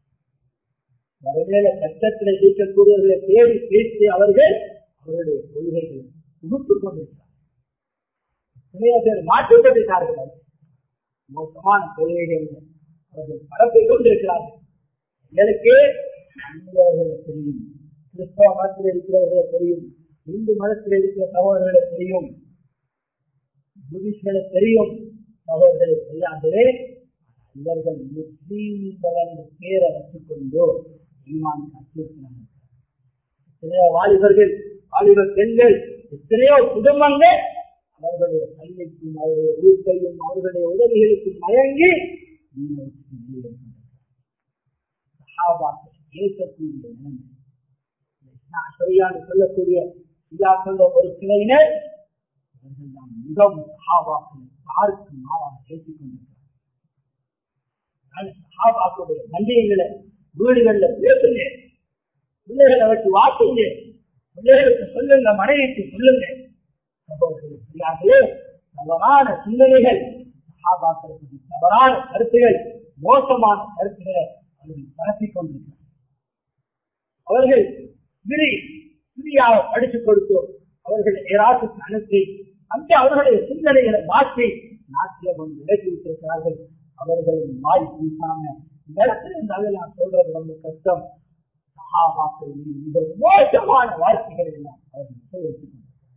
Speaker 1: வரவேல கஷ்டத்தில் இருக்கக்கூடியவர்களை தேடி பேசி அவர்கள் அவருடைய கொள்கைகளை புகுத்துக் கொண்டிருக்கிறார் நிறைய பேர் மாற்றப்பட்டிருக்கிறார்கள் மோசமான கொள்கைகள் அவர்கள் பரப்பிக் கொண்டிருக்கிறார்கள் எங்களுக்கு இந்தியவர்களை தெரியும் கிறிஸ்தவ மதத்தில் இருக்கிறவர்களை தெரியும் இந்து மதத்தில் இருக்கிற சகோதரர்களை தெரியும் புதிஷ்களை தெரியும் சகோதரர்களை தெரியாதே இவர்கள் முஸ்லீம்கள் என்ற பேரை வச்சுக்கொண்டு ஈமான் அச்சுறுத்தினார்கள் எத்தனையோ வாலிபர்கள் வாலிபர் பெண்கள் எத்தனையோ குடும்பங்கள் அவர்களுடைய கல்விக்கும் அவருடைய ஊக்கையும் அவர்களுடைய உதவிகளுக்கும் மயங்கி பேசக்கூடிய நிலைமை சரியான சொல்லக்கூடிய இல்லாக்கள் ஒரு கிளையினர் அவர்கள் தான் மிகவும் சஹாபாக்களை யாருக்கு மாறாக பேசிக் கொண்டிருக்கிறார் சஹாபாக்களுடைய நன்றிகளை வீடுகள்ல பேசுங்க பிள்ளைகளை வச்சு வாக்குங்க பிள்ளைகளுக்கு சொல்லுங்க மனைவிக்கு சொல்லுங்க தவறான சிந்தனைகள் சகாபாக்களுக்கு தவறான கருத்துகள் மோசமான கருத்துக்களை அவர்கள் பரப்பிக் கொண்டிருக்கிறார் அவர்கள் சிறி சிறியாக படித்துக் கொடுத்தோம் அவர்கள் ஏராசுக்கு அனுப்பி அங்கே அவர்களுடைய சிந்தனைகளை மாற்றி நாட்டில கொண்டு விலக்கி விட்டிருக்கிறார்கள் அவர்களும் வாய் பூசாம இந்த இடத்துல இருந்தாலும் நான் சொல்றது ரொம்ப கஷ்டம் சகாபாக்கள் மிக மோசமான வார்த்தைகள் எல்லாம் அவர்கள் செய்து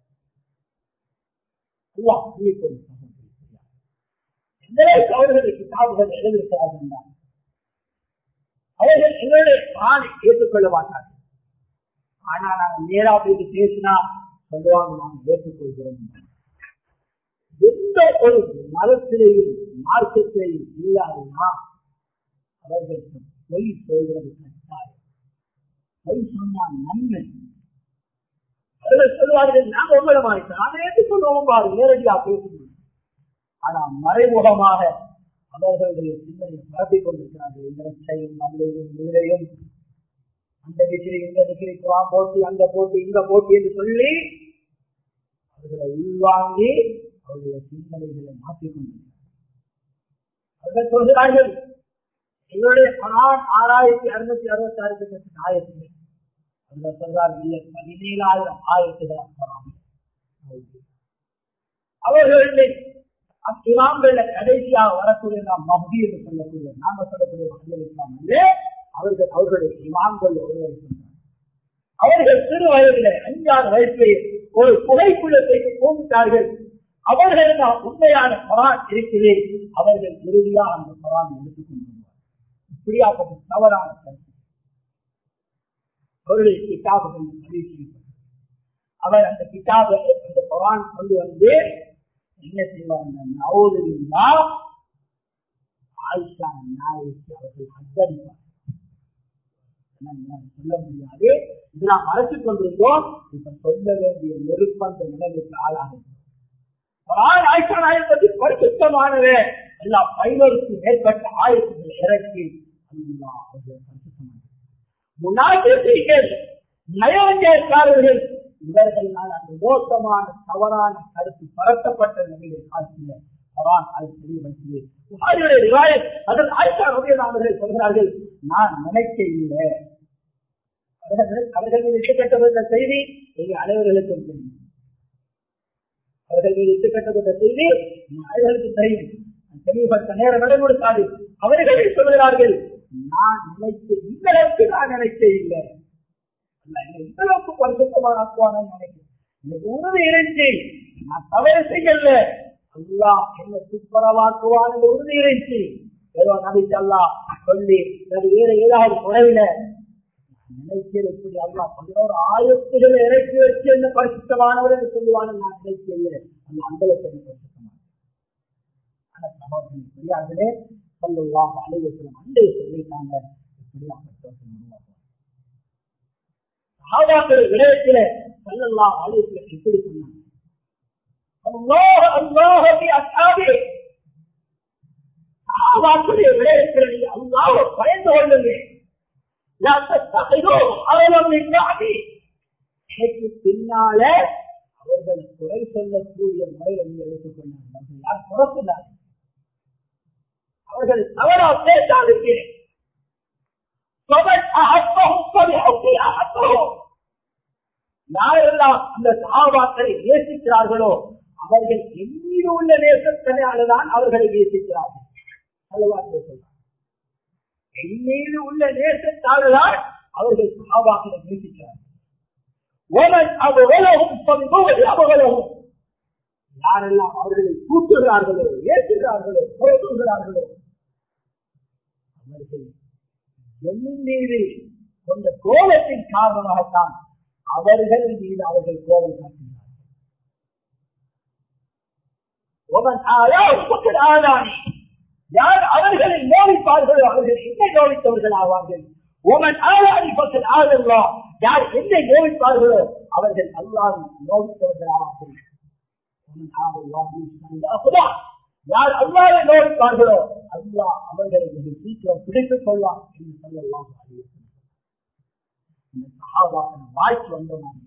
Speaker 1: அல்லாஹ் சொல்லிக்கொண்டு எந்த அளவுக்கு அவர்களுடைய கிதாபுகள் எழுதியிருக்கிறார்கள் என்றால் அவர்கள் எங்களுடைய ஆணை ஏற்றுக்கொள்ள மாட்டார்கள் ஆனா நாங்கள் நேரா போயிட்டு பேசினா சொல்லுவாங்க நாங்கள் ஏற்றுக்கொள்கிறோம் எந்த ஒரு மதத்திலேயும் மார்க்கத்திலேயும் இல்லாதுன்னா அவர்களுக்கு பொய் சொல்கிறது கட்டாயம் பொய் சொன்னால் நன்மை அவர்கள் சொல்வார்கள் நாங்கள் உங்களை மாதிரி நாங்கள் ஏற்றுக்கொள்வோம் பாரு நேரடியா பேசுவோம் ஆனா மறைமுகமாக அவர்களுடைய சிந்தனையை பரப்பிக் கொண்டிருக்கிறார்கள் இந்த லட்சையும் நம்மளையும் இவரையும் அந்த திக்கிரி இந்த திக்கிரி குரான் போட்டு அங்க போட்டு இங்க போட்டு என்று சொல்லி அவர்களை உள்வாங்கி அவருடைய சிந்தனைகளை மாற்றிக்கொண்டு அவர்கள் சொல்கிறார்கள் எங்களுடைய குரான் ஆறாயிரத்தி அறுநூத்தி அறுபத்தி ஆறு பக்கத்து ஆயிரத்தி அதுல சொல்றார் இல்ல பதினேழாயிரம் ஆயிரத்துகள் குரான் அவர்களுடைய இமாம்கள கடைசியாக வரக்கூடிய நாம் மஹதி என்று சொல்லக்கூடிய நாம சொல்லக்கூடிய மகளிர் இஸ்லாம் அல்ல அவர்கள் அவர்களுடைய இமாம்கள் ஒருவரை சொன்னார் அவர்கள் சிறு வயதில அஞ்சாறு வயசிலே ஒரு புகைக்குள்ளத்தை போட்டார்கள் அவர்கள் நாம் உண்மையான குரான் இருக்கிறேன் அவர்கள் இறுதியா அந்த குரான் எடுத்துக்கொண்டு இப்படியாப்பட்ட தவறான கருத்து அவருடைய கிட்டாபுகள் பதிவு செய்யப்பட்டது அவர் அந்த கிட்டாபை அந்த குரான் கொண்டு வந்து என்ன செய்வாங்க நவோதரில்லா ஆயிஷா நாயகி அவர்கள் அத்தடிப்பார் சொல்ல முடியாது இது நாம் மறைத்துக் கொண்டிருந்தோம் இப்ப சொல்ல வேண்டிய நிருப்பந்த நிலைமைக்கு ஆளாகும் ஆயிஷா நாயகத்தை பரிசுத்தமானவே எல்லா பதினோருக்கு மேற்பட்ட ஆயிரத்துகள் இறக்கி முன்னாள் நயவஞ்சக்காரர்கள் இவர்கள் அந்த மோசமான தவறான கருத்து பரத்தப்பட்ட நிலையை காட்டிய குரான் அது தெளிவுபடுத்தியது புகாரியுடைய ரிவாயத் அதில் ஆயிஷா ரவியலாளர்கள் சொல்கிறார்கள் நான் நினைக்க இல்லை அவர்கள் அவர்கள் மீது இட்டுக்கட்டப்பட்ட செய்தி எங்கள் அனைவர்களுக்கும் தெரியும் அவர்கள் மீது இட்டுக்கட்டப்பட்ட செய்தி அனைவருக்கு தெரியும் தெளிவுபட்ட நேரம் இடம் கொடுக்காது அவர்களே சொல்கிறார்கள் நான் நினைக்க இந்த அளவுக்கு நான் நினைக்க இல்லை இந்த அளவுக்கு பரிசுத்தமான ஆக்குவானு நினைக்கிறேன் எனக்கு உறுதி இருந்துச்சு நான் தவறு செய்யல அல்லா என்ன துப்புரவாக்குவான் உறுதி இருந்துச்சு ஏதோ நபிச்சு அல்லா சொல்லி அது வேற ஏதாவது குறைவில நினைக்கிறது எப்படி அல்லா பதினோரு ஆயிரத்துகளை இறக்கி வச்சு என்ன பரிசுத்தமானவர் என்று சொல்லுவான்னு நான் நினைக்கல அந்த அந்த அளவுக்கு என்ன பரிசுத்தமான ஆனா சகோதரன் பெரியார்களே சொல்லுவாங்க அலைவசம் அண்டை சொல்லிட்டாங்க இப்படியாப்பட்டவர்கள் உருவாக்குவாங்க சஹாபாக்கள் விடயத்தில சல்லல்லாஹு அலைஹி வஸல்லம் இப்படி சொன்னாங்க அல்லாஹ் அல்லாஹ் பி அஸ்ஹாபி சஹாபாக்களுடைய விடயத்தில நீங்க அல்லாஹ்வை பயந்து கொள்ளுங்க லா தத்தகிது அவலம் மின் பஅதி எனக்கு பின்னால அவர்கள் குறை சொல்லக்கூடிய முறையை நீங்க எடுத்துக்கொண்டாங்க யார் குறை சொன்னாங்க அவர்கள் தவறா பேசாதீங்க யாரெல்லாம் அந்த சாபாக்களை நேசிக்கிறார்களோ அவர்கள் எம்மீது உள்ள நேசத்தினால்தான் அவர்களை நேசிக்கிறார்கள் எம்மீது உள்ள நேசத்தால்தான் அவர்கள் சாபாக்களை நேசிக்கிறார்கள் அவர்களும் யாரெல்லாம் அவர்களை கூட்டுகிறார்களோ ஏற்றுகிறார்களோ புறத்துகிறார்களோ அவர்கள் என் மீது கொண்ட கோபத்தின் காரணமாகத்தான் அவர்கள் மீது அவர்கள் கோபம் காட்டுகிறார்கள் யார் அவர்களை நோவிப்பார்களோ அவர்கள் என்னை நோவித்தவர்கள் ஆவார்கள் உமன் ஆளாடி பக்கம் ஆளுங்களா யார் என்னை நோவிப்பார்களோ அவர்கள் அல்லாவை நோவித்தவர்கள் ஆவார்கள் யார் அல்லாவை நோவிப்பார்களோ அல்லா அவர்களை மிக சீக்கிரம் பிடித்துக் கொள்வார் என்று சொல்லலாம் இந்த சகாபாக்கள் வாய்ப்பு வந்த மாதிரி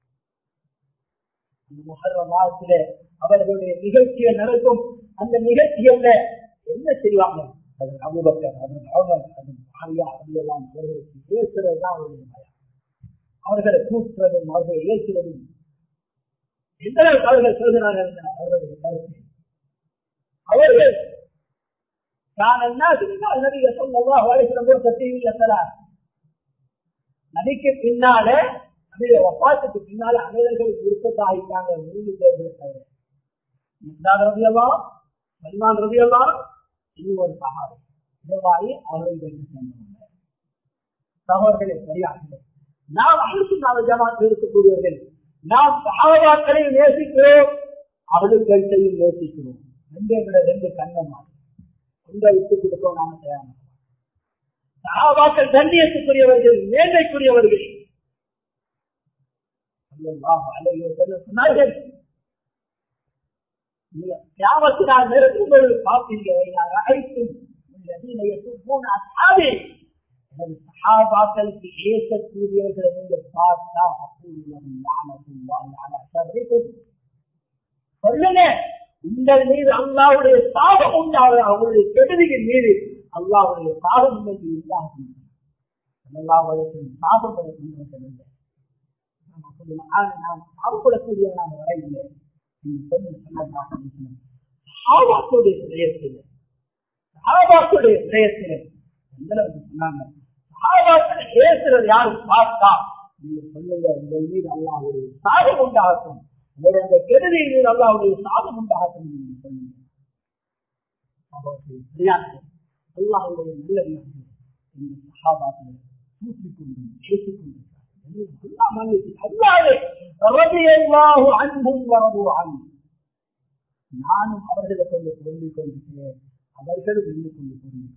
Speaker 1: இந்த முகர்ற மாதத்தில அவர்களுடைய நிகழ்ச்சிகள் நடக்கும் அந்த நிகழ்ச்சிகள்ல என்ன செய்வாங்க அது அபுபக்கர் அது அவர் அது ஆரியா அதெல்லாம் அவர்களுக்கு பேசுறது தான் அவருடைய பயம் அவர்களை கூட்டுறதும் அவர்களை ஏற்றுவதும் எந்த அளவுக்கு அவர்கள் சொல்கிறார்கள் அவர்களுடைய கருத்து அவர்கள் كان الناس من النبي صلى الله عليه وسلم مرتدين الى ثلاث நபிக்கு பின்னால நபிய வப்பாத்துக்கு பின்னால அனைவர்கள் முருத்தத்தாகிட்டாங்க மூணு பேர்கள் தவிர இஸ்லாம் ரவியல்லா சல்மான் ரவியல்லா இன்னும் ஒரு சகாரி இந்த மாதிரி அவர்கள் வெற்றி சென்றவங்க சகோதரர்களை சரியாக நாம் அழுத்து ஜமாத்தில் இருக்கக்கூடியவர்கள் நாம் சகாபாக்களை நேசிக்கிறோம் அவர்களுக்கையும் நேசிக்கிறோம் ரெண்டே விட ரெண்டு கண்ணமாக உங்களை விட்டு கொடுக்க நாம தயாராக சகாபாக்கள் தண்டியத்துக்குரியவர்கள் மேன்மைக்குரியவர்கள் சொன்னார்கள் கிராமத்தினால் நெருங்கும் பொழுது பார்ப்பீங்க அழைத்தும் அசாபே எனது சஹாபாக்களுக்கு ஏற்கக்கூடியவர்களை நீங்க பார்த்தா அப்படி சொல்லுங்க உங்கள் மீது அல்லாவுடைய சாபம் உண்டாவது அவங்களுடைய கெடுதியின் மீது அல்லாவுடைய சாபம் உங்களுக்கு உண்டாகும் அல்லாவுடைய சாபம் கொண்டவர்கள் இல்லை நான் சாப்பிடக்கூடியவனாக வர இல்லை நீங்க சொன்ன சஹாபாக்களுடைய விடயத்தில் சஹாபாக்களுடைய விடயத்தில் எந்த அளவுக்கு சொன்னாங்க சஹாபாக்களை பேசுறது யாரும் பார்த்தா நீங்க சொல்லுங்க உங்கள் மீது அல்லாவுடைய சாபம் உண்டாகட்டும் உங்களுடைய அந்த கெடுதியின் மீது அல்லாவுடைய சாபம் உண்டாகட்டும் நீங்க சொல்லுங்க அல்லாவுடைய நல்ல இந்த சஹாபாக்களை தூக்கிக் கொண்டு பேசிக் கொண்டு நானும் அவர்களை கொண்டு பொருந்திக் கொண்டிருக்கிறேன் அவர்களும் இருந்து கொண்டு பொருந்திக்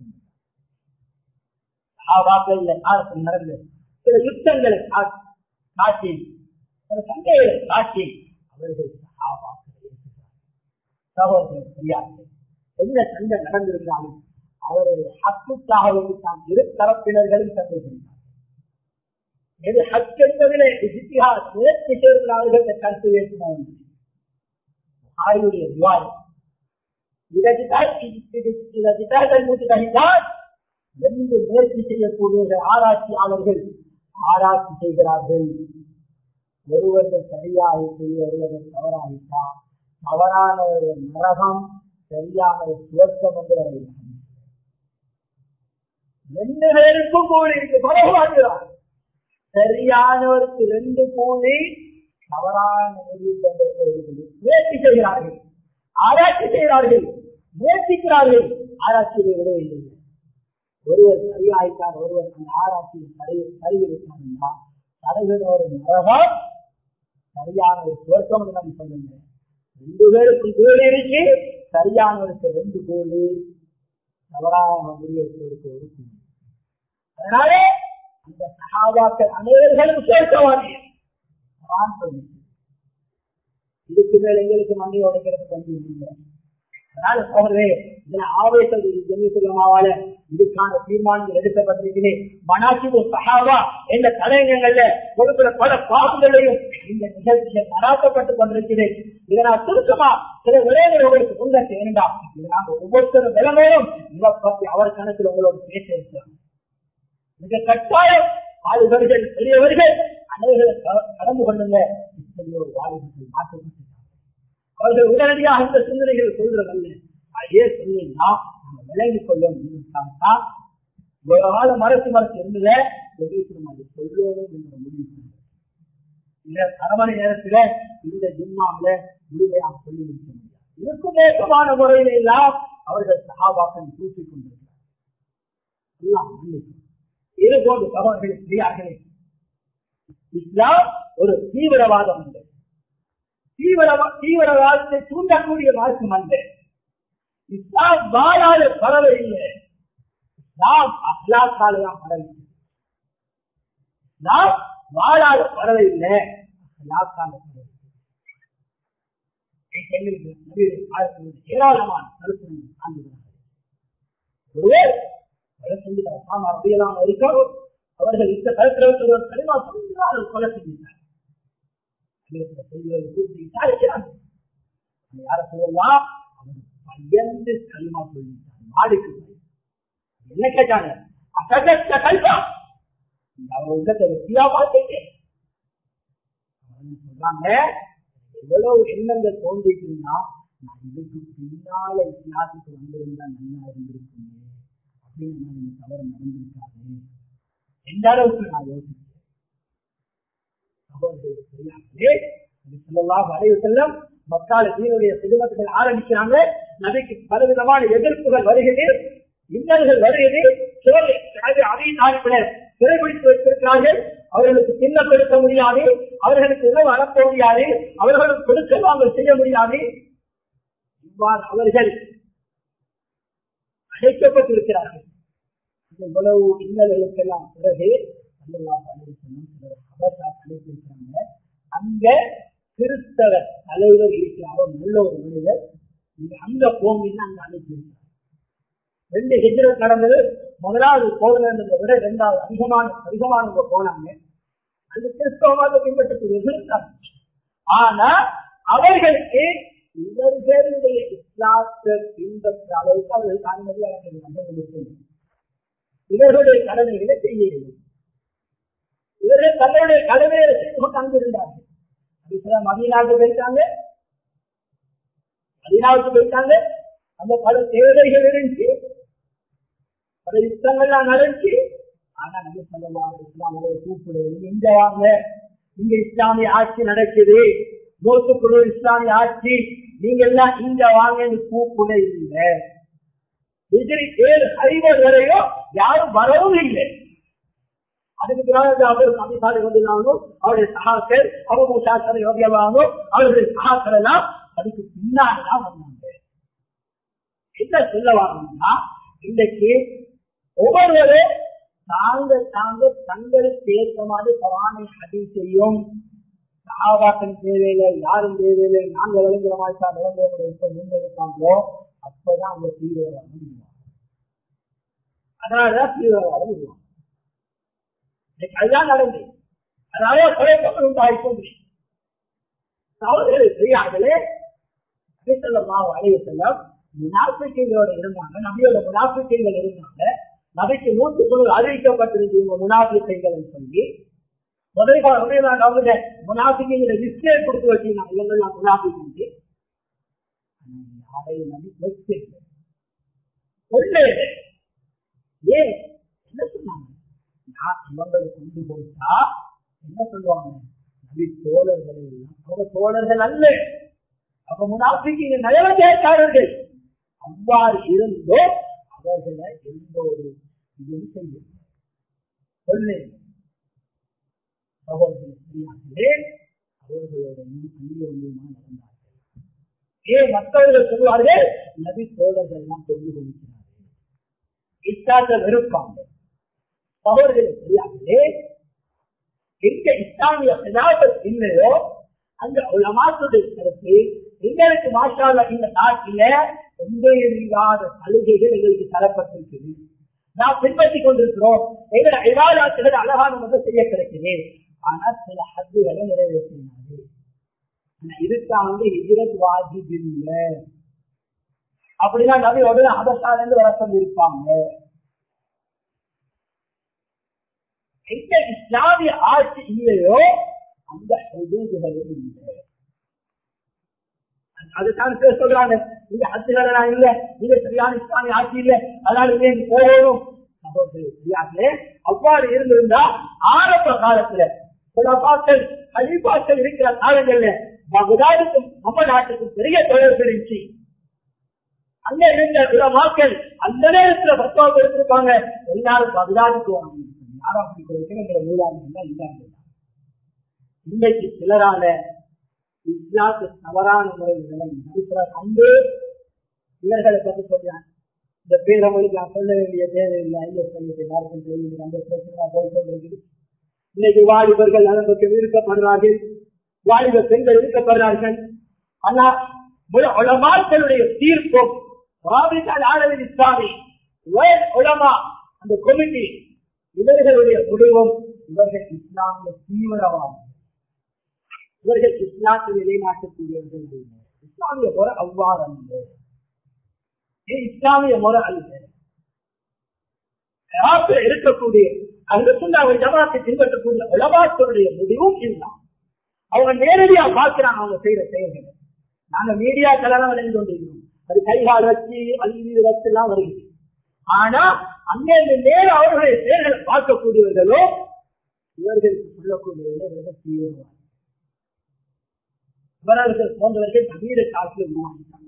Speaker 1: கொண்டிருக்கிறார்கள் நடந்த சில யுத்தங்களை காட்டி சில சண்டைகளை காட்டி அவர்கள் சகோதரர்கள் சரியாக எந்த சண்டை நடந்திருந்தாலும் அவருடைய ஹக்குக்காக வேண்டி தான் இரு தரப்பினர்களும் சண்டை செய்தார் எது ஹக் என்பதிலே முயற்சி செய்கிறார்கள் கருத்து வேற்றுமை ஆயுடைய விவாதம் ரெண்டு முயற்சி செய்யக்கூடிய ஆராய்ச்சியாளர்கள் ஆராய்ச்சி செய்கிறார்கள் ஒருவர்கள் சரியாக செய்ய ஒருவர்கள் தவறாகிட்டா தவறான ஒரு நரகம் சரியான ஒரு சுவர்க்கம் என்று வரைகிறார் ரெண்டு பேருக்கும் கூலி இருக்கு பரவாயில்லை சரியானவருக்கு ரெண்டு கூலி தவறான முடிவு கொண்டவர்கள் ஒரு கூலி முயற்சி செய்கிறார்கள் ஆராய்ச்சி செய்கிறார்கள் முயற்சிக்கிறார்கள் ஆராய்ச்சியை விட இல்லை ஒருவர் சரியாயிட்டார் ஒருவர் அந்த ஆராய்ச்சியில் சரி சரிவிட்டார் என்றால் தருகிற ஒரு நரகம் சரியான ஒரு சுவர்க்கம் நம்ம சொல்லுங்க ரெண்டு பேருக்கும் கூலி இருக்கு சரியானவருக்கு ரெண்டு கூலி தவறான முடிவெடுப்பதற்கு ஒரு கூலி அதனாலே அந்த சகாபாக்கள் அனைவர்களும் சேர்க்கவார்கள் இதுக்கு மேல எங்களுக்கு மண்ணி உடைக்கிறது கொஞ்சம் இல்லை அதனால சோழரே இதுல ஆவேசம் ஜெமிசுலமாவால இதுக்கான தீர்மானங்கள் எடுக்கப்பட்டிருக்கிறேன் மனாசிபு சஹாவா என்ற தலையங்கங்கள்ல கொடுக்கிற பல பாகுகளையும் இந்த நிகழ்ச்சியில் நடாத்தப்பட்டுக் கொண்டிருக்கிறேன் இதை நான் சுருக்கமா சில விடயங்கள் உங்களுக்கு முன்னேற்ற வேண்டாம் இதை நாங்கள் ஒவ்வொருத்தரும் விளம்பரம் இதை பற்றி அவர் கணக்கில் உங்களோட பேச இருக்கிறோம் மிக கட்டாயம் வாலிபர்கள் பெரியவர்கள் அனைவர்கள் கடந்து கொண்டுங்க எத்தனையோ வாலிபர்கள் மாற்றப்பட்டு அவர்கள் உடனடியாக இந்த சிந்தனைகள் சொல்றதல்ல அதே சொன்னீங்கன்னா நம்ம விளங்கிக் கொள்ளும் ஒரு கால மரத்து மரத்து இருந்தத அது சொல்லணும் என்ற முடிவு இந்த அரை மணி நேரத்துல இந்த ஜிம்மாவில முழுமையாக சொல்லி முடிக்க முடியாது இதற்கும் மோசமான முறையில எல்லாம் அவர்கள் சகாபாக்கள் தூக்கிக் கொண்டிருக்கிறார் இது போன்று சகோதரர்கள் செய்யார்களே இஸ்லாம் ஒரு தீவிரவாதம் உண்டு தீவிரவா தீவிரவாதத்தை தூண்டக்கூடிய மார்க்கம் அல்ல இஸ்லாம் வாழாத பறவை இல்லை இஸ்லாம் அஹ்லாக்கால தான் பறவை இஸ்லாம் வாழாத பறவை இல்லை அஹ்லாக்கால பறவை ஏராளமான கருத்து ஒருவர் இருக்கும் அவர்கள் இந்த கருத்தில் ஒரு கனிமா சொல்கிறார்கள் கொலை செஞ்சிட்டார் யார சொல்லலாம் அவர் பயந்து களிமா சொல்லிட்டார் மாடுக்கு என்ன கேட்டாங்க அசகத்த கல்வா அவர் உலகத்தை வெற்றியா பார்த்தீங்க சொல்றாங்க எவ்வளவு எண்ணங்கள் தோன்றிட்டுன்னா நான் இதுக்கு பின்னால இஸ்லாத்துக்கு வந்திருந்தா நல்லா இருந்திருக்குமே அப்படின்னு நான் இந்த தவறு நடந்திருக்காது எந்த அளவுக்கு நான் யோசிச்சேன் செல்லம் மக்கால தீனுடைய சிறுமத்துகள் ஆரம்பிக்கிறாங்க நபிக்கு பலவிதமான எதிர்ப்புகள் வருகிறது இன்னல்கள் வருகிறது அறிவினர் சிறைபிடித்து வைத்திருக்கிறார்கள் அவர்களுக்கு சின்னம் கொடுக்க முடியாது அவர்களுக்கு உணவு அனுப்ப முடியாது அவர்களுக்கு கொடுக்க வாங்கல் செய்ய முடியாது இவ்வாறு அவர்கள் அழைக்கப்பட்டிருக்கிறார்கள் இவ்வளவு இன்னல்களுக்கெல்லாம் பிறகு அழைத்திருக்கிறாங்க அங்க கிறிஸ்தவ தலைவர் இருக்கிறாரோ நல்ல ஒரு மனிதர் நீங்க அங்க போங்கன்னா அங்க அழைத்திருக்கிறார் ரெண்டு ஹிஜரத் நடந்தது முதலாவது போகிறத விட இரண்டாவது அதிகமான அதிகமானவங்க போனாங்க அந்த கிறிஸ்தவ மதத்தை பின்பற்றக்கூடியவர்கள் இருந்தாங்க ஆனா அவர்களுக்கு இவர்களுடைய இஸ்லாத்தை பின்பற்ற அளவுக்கு அவர்கள் அனுமதி வழங்கினாங்க இவர்களுடைய கடமைகளை செய்ய வேண்டும் இவர்கள் தங்களுடைய கடமைகளை செய்து கொண்டு அங்கிருந்தார்கள் மதியனாவுக்கு போயிட்டாங்க மதியனாவுக்கு போயிட்டாங்க அந்த பல தேவைகள் இருந்துச்சு பல யுத்தங்கள்லாம் நடந்துச்சு ஆனா நபி சொல்லலாம் இஸ்லாம் அவங்களை கூப்பிடு நீங்க இங்க வாங்க இங்க இஸ்லாமிய ஆட்சி நடக்குது நோட்டுக்குழு இஸ்லாமிய ஆட்சி நீங்க எல்லாம் இங்க வாங்கன்னு கூப்பிட இல்லை எதிரி ஏழு ஐவர் வரையும் யாரும் வரவும் இல்லை அதுக்கு பிறகு அவர் அமிசாலை வந்திருந்தாலும் அவருடைய சகாக்கள் அவங்க சாஸ்திர யோகியமாகவும் அவருடைய சகாக்கள் எல்லாம் அதுக்கு பின்னாடிதான் வந்தாங்க என்ன சொல்ல வரணும்னா இன்றைக்கு ஒவ்வொருவரும் தாங்க தாங்க தங்களுக்கு ஏற்ற மாதிரி பவானை அடி செய்யும் சகாபாக்கள் தேவையில்லை யாரும் தேவையில்லை நாங்க விளங்குற மாதிரி தான் விளங்குற எப்ப முன்னெடுப்பாங்களோ அப்பதான் அந்த தீவிரவாதம் உருவாகும் அதனாலதான் தீவிரவாதம் உருவாகும் அதுதான் நடந்தது அதனால குழப்பங்கள் உண்டாயிட்டு சகோதரர் பெரியார்களே அபிசல்லமாக அழைய செல்லம் முனாபிக்கைகளோட இருந்தாங்க நபியோட முனாபிக்கைகள் இருந்தாங்க நபிக்கு நூற்று குழு அறிவிக்கப்பட்டிருந்து இவங்க முனாபிக்கைகள் சொல்லி முதல் அவங்க முனாபிக்கைகளை லிஸ்டே கொடுத்து வச்சிருந்தாங்க இவங்கெல்லாம் முனாபிக்கு யாரையும் நபி வச்சிருக்க ஒண்ணு ஏன் என்ன சொன்னாங்க நான் இவங்களை கொண்டு போட்டா என்ன சொல்லுவாங்க நபி தோழர்கள் எல்லாம் அவங்க தோழர்கள் அல்ல அவங்க முனாபிக்கு நயவதேக்காரர்கள் அவ்வாறு இருந்தோ அவர்களை எந்த ஒரு இதுவும் செய்ய சொல்லு சகோதரர்களே அவர்களோட அந்நியமா நடந்தார்கள் ஏன் மற்றவர்கள் சொல்வார்கள் நபி தோழர்கள் எல்லாம் கொண்டு கொடுக்கிறார்கள் இஸ்லாத்தை வெறுப்பாங்க சகோதரர்கள் தெரியாமலே எங்க இஸ்லாமிய பிதாபத் இல்லையோ அந்த உலமாத்துடைய கருத்து எங்களுக்கு மாஷால இந்த நாட்டில எங்கேயும் இல்லாத சலுகைகள் எங்களுக்கு தரப்பட்டிருக்குது நாம் பின்பற்றி கொண்டிருக்கிறோம் எங்களை விவாதாத்துகள் அழகான முறை செய்ய கிடைக்குது ஆனா சில ஹத்துகளை நிறைவேற்றினாரு இதுதான் வந்து ஹிஜ்ரத் வாஜிப் இல்லை அப்படின்னா நபி உடனே அபசால இருந்து வர சொல்லியிருப்பாங்க எங்க இஸ்லாமிய ஆட்சி இல்லையோ அந்த ஹுதூதுகளும் இல்லை அதுதான் பேர் சொல்றாங்க இந்த ஹத்துகளெல்லாம் இல்ல நீங்க சரியான இஸ்லாமிய ஆட்சி இல்ல அதனால நீங்க போகணும் சரியாகலே அவ்வாறு இருந்திருந்தா ஆரம்ப காலத்துல குலபாக்கள் கலிபாக்கள் இருக்கிற காலங்கள்ல பகுதாதுக்கும் நம்ம நாட்டுக்கும் பெரிய தொடர்பு இருந்துச்சு அங்க இருந்த குலமாக்கள் அந்த நேரத்துல பத்தாவது எடுத்திருப்பாங்க எல்லாரும் பகுதாதுக்கு வாங்க யாரும் அப்படி கொடுக்கிற மூலாதிகள் இல்லாங்க இன்றைக்கு சிலரால இஸ்லாத்து தவறான முறையில் விளங்கி அன்பு இவர்களை பற்றி சொல்றாங்க இந்த பேரவங்களுக்கு நான் சொல்ல வேண்டிய தேவையில்லை ஐஎஸ் எல்லாருக்கும் தெரியும் அந்த பிரச்சனை போய்கொண்டிருக்குது இன்னைக்கு வாலிபர்கள் அதன் பக்கம் இருக்கப்படுறார்கள் வாலிப பெண்கள் இருக்கப்படுறார்கள் ஆனா உலமாக்களுடைய தீர்ப்பும் ராபிகால் ஆளவில் இஸ்லாமி உலமா அந்த கொமிட்டி இவர்களுடைய முடிவும் இவர்கள் இஸ்லாமிய தீவிரவாதம் இவர்கள் இஸ்லாத்தை நிலைநாட்டக்கூடியவர்கள் அல்ல இஸ்லாமிய முறை அவ்வாறு அல்ல இஸ்லாமிய முறை அல்ல இருக்கக்கூடிய அந்த சுண்ணாவை ஜமாத்தை பின்பற்றக்கூடிய உலகாக்களுடைய முடிவும் இதுதான் அவங்க நேரடியா பார்க்கிறாங்க அவங்க செய்யற செயல்களை நாங்க மீடியா கலனம் அடைந்து கொண்டிருக்கிறோம் அது கைகால் வச்சு அள்ளி வச்சு எல்லாம் வருகிறது ஆனா அங்கே நேரம் அவர்களுடைய செயல்களை பார்க்கக்கூடியவர்களோ இவர்களுக்கு சொல்லக்கூடியவர்கள் இவர்கள் தீவிரவாதி இவர்கள் போன்றவர்கள் நவீன காலத்தில் உருவாகிட்டாங்க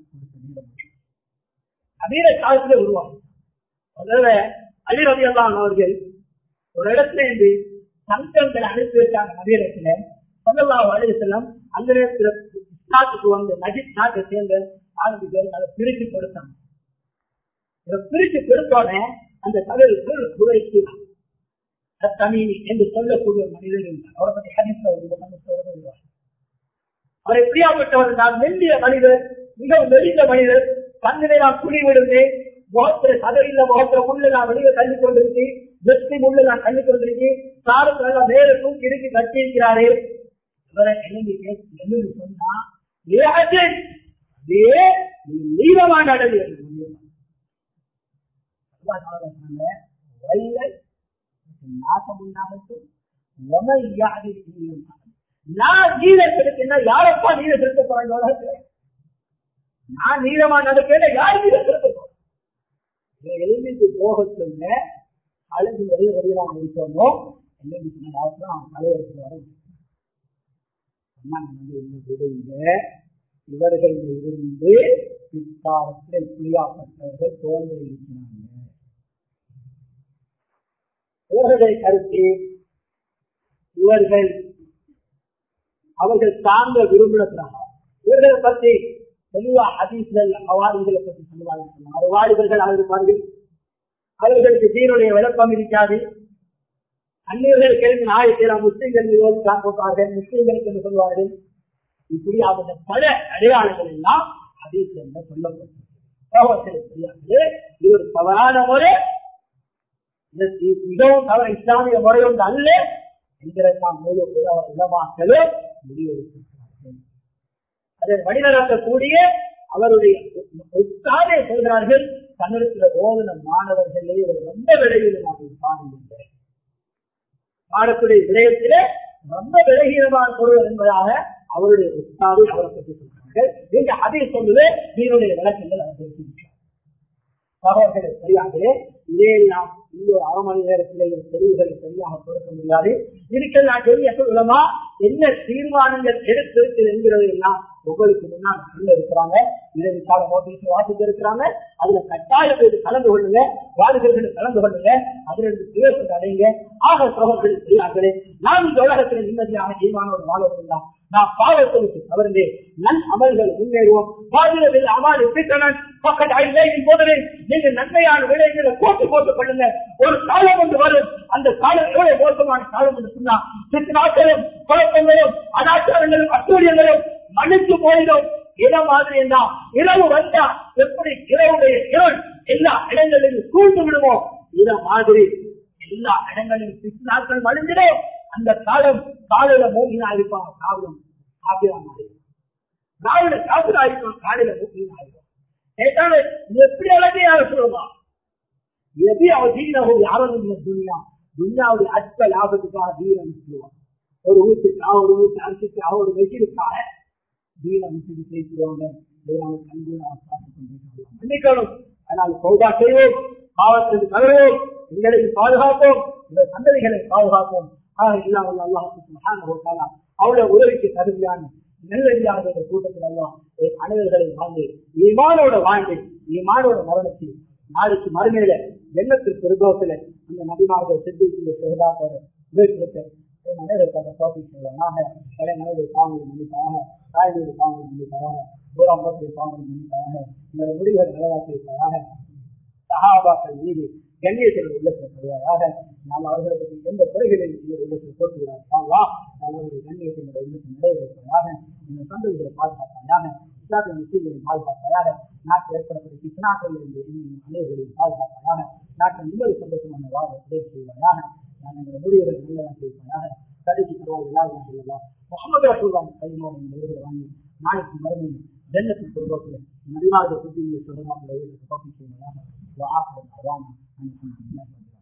Speaker 1: நவீன காலத்தில் உருவாகி முதல்ல அலிரவியல்லான் அவர்கள் ஒரு இடத்துல இருந்து சங்கங்களை அனுப்பி வச்சாங்க நவீனத்துல சொல்லலா வழி செல்லம் அந்த நேரத்துல நாட்டுக்கு வந்து நஜித் நாட்டை சேர்ந்த நான்கு பேர் அதை பிரிச்சு கொடுத்தாங்க இதை பிரிச்சு கொடுத்தோடனே அந்த தலைவருக்கு குறைக்கு தமிழ் என்று சொல்லக்கூடிய ஒரு மனிதர் இருந்தார் அவரை பற்றி ஹரிச வருவார் அவர் எப்படியாப்பட்டவர் நான் மெல்லிய மனிதர் மிகவும் மெலிந்த மனிதர் கண்ணிலே நான் குழி விடுந்து முகத்துல சதையில முகத்துல முள்ளு நான் வெளியே தள்ளி கொண்டிருக்கு வெற்றி முள்ளு நான் தள்ளி கொண்டிருக்கு சாருக்கு நல்லா மேல தூக்கி இருக்கு கட்டி இருக்கிறாரு இவரை எழுந்து கேட்டு எழுந்து சொன்னா ஏ அஜய் அதே நீளமான அடல் நாசம் உண்டாகட்டும் நான் நீல செலுத்தினா யாரப்பா நீல செலுத்த போறாங்க உலகத்துல நான் நீளமா நடக்கல யார் நீல செலுத்த போறேன் எழுந்திட்டு போக சொல்ல அழுது வெளிய வெளியெல்லாம் இருக்கோமோ எழுதி சொன்ன அவன் தலைவருக்கு வர விடுங்க இவர்களில் இருந்து பிற்காலத்தில் பிரியாப்பட்டவர்கள் தோன்ற இருக்கிறாங்க இவர்களை கருத்து இவர்கள் அவர்கள் தாங்க விரும்பினாங்க இவர்களை பற்றி தெளிவா ஹதீஸ்கள் அவாதிகளை பற்றி சொல்லுவாங்க அவாதிகள் இருப்பார்கள் அவர்களுக்கு தீனுடைய விளக்கம் இருக்காது அந்நியர்கள் கேள்வி ஆயிரத்தி முஸ்லிம்கள் போட்டார்கள் முஸ்லிம்களுக்கு என்று சொல்வார்கள் இப்படி அவருடைய பல அடையாளங்கள் எல்லாம் ஹதீஸ்கள் சொல்லப்பட்டது இது ஒரு தவறான முறை மிகவும் தவறு இஸ்லாமிய முறை ஒன்று அல்ல என்கிறத நாம் முழு உலமாக்களும் முடிவெடுக்கிறார்கள் அதை வழிநடத்தக்கூடிய அவருடைய உத்தாரே சொல்கிறார்கள் தன்னிடத்தில் ஓதன மாணவர்களே ரொம்ப விளைவில் நான் காணுகின்றேன் பாடத்துடைய விடயத்திலே ரொம்ப விலகீனமான ஒருவர் என்பதாக அவருடைய உத்தாரை அவரை பற்றி சொல்கிறார்கள் நீங்க அதை சொல்லுவே நீருடைய விளக்கங்கள் அவர் தெரிவிக்கிறார் சகோதரர்களே சரியாகவே இதே நாம் இன்னொரு அரை மணி நேரத்தில் தெளிவுகளை சரியாக கொடுக்க முடியாது இதுக்கெல்லாம் தெரிய சொல்லமா என்ன தீர்மானங்கள் எடுத்திருக்குது என்கிறது எல்லாம் உங்களுக்கு முன்னால் சொல்ல இருக்கிறாங்க இரவு கால நோட்டீஸ் வாசித்து இருக்கிறாங்க அதுல கட்டாயம் போய் கலந்து கொள்ளுங்க வாலிபர்கள் கலந்து கொள்ளுங்க அதுல இருந்து பிரயோசனம் அடைங்க ஆக சகோதரர்கள் சரியாகவே நாம் இந்த உலகத்தில் நிம்மதியாக தீர்மானோடு வாழ வேண்டாம் நாம் பாவத்திற்கு தவறுந்தே நன் அமல்கள் முன்னேறுவோம் பாதுகாப்பில் அமால் பித்தனன் பக்கத்து ஐந்தையின் போதனை நீங்க நன்மையான விடயங்களை போட்டு போட்டுக் கொள்ளுங்க ஒரு காலம் ஒன்று வரும் அந்த காலம் எவ்வளவு மோசமான காலம் என்று சொன்னா சித்தனாக்களும் குழப்பங்களும் அனாச்சாரங்களும் அசூரியங்களும் மன்னித்து போயிடும் இத மாதிரி என்ன இரவு வந்தா எப்படி இரவுடைய இரவு எல்லா இடங்களிலும் சூழ்ந்து விடுவோம் இத மாதிரி எல்லா இடங்களிலும் சித்தனாக்கள் மழிஞ்சிடும் அந்த காலம் காலையில மூகினா இருப்பான் காவலம் காப்பியா மாறி காலையில காப்பிரா இருப்பான் காலையில மூகினா இருப்பான் கேட்டாலும் எப்படி அழகையாக சொல்லுவான் எது அவர் தீனோ யாரும் இல்லை துணியா துனியாவுடைய அற்ப லாபத்துக்காக தீனம் சொல்லுவான் ஒரு வீட்டுக்காக ஒரு வீட்டு அரசுக்காக ஒரு வெற்றிக்காக தீனம் விட்டு பேசுவாங்க மன்னிக்கணும் ஆனால் சௌதா செய்வோம் பாவத்திற்கு தகரோம் எங்களை பாதுகாப்போம் இந்த சந்ததிகளை பாதுகாப்போம் அவருடைய உதவிக்கு தகுதியான நெல்வெளியாக கூட்டத்தில் எல்லாம் அனைவர்களை வாழ்ந்து ஈமானோட வாழ்ந்து ஈமானோட மரணத்தில் நாளைக்கு மறுமையில எண்ணத்தில் பெருதோசில அந்த நபிமார்கள் சித்திக்கு சிறதாக்கோட உபயோகிக்க அனைவருக்காக சோப்பி செய்வாங்க பழைய நலவுடைய பாவங்களை மன்னிப்பாக தாய்மையுடைய பாவங்களை மன்னிப்பாக பூராம்பத்துடைய பாவங்களை மன்னிப்பாக இந்த முடிவுகளை நிறைவேற்றிருப்பாயாக சகாபாக்கள் மீது கண்ணியத்தில் உள்ளத்தில் தருவாயாக நாம் அவர்களை பற்றி எந்த குறைகளில் உள்ளத்தில் போட்டுகிறார்களா நாம் அவருடைய கண்ணியத்தின் உள்ளத்தில் நிறைவேற்பாயாக இந்த சந்ததிகளை பாதுகாப்பாயாக இஸ்லாத்திய முஸ்லீம்களை பாதுகாப்பாயாக நாட்டில் ஏற்படக்கூடிய கிருஷ்ணாக்கள் இருந்து அனைவர்களையும் பாதுகாப்பாயாக நாட்டில் நிம்மதி சந்தோஷமான வாழ உதவி செய்வாயாக நான் எங்கள் முடிவுகளை நல்லதாக செய்வாயாக கடைசி பரவாயில்ல எல்லாரும் சொல்லலாம் முகமது ரசூல்லாம் கைமோடு எழுதுகிற வாங்கி நாளைக்கு மறுமையில் ஜன்னத்தில் பொருளாதார நடிகாத சுத்திகளை சொல்லலாம் வீட்டுக்கு பக்கம் செய்வதாக وآخر دعوانا أن الحمد لله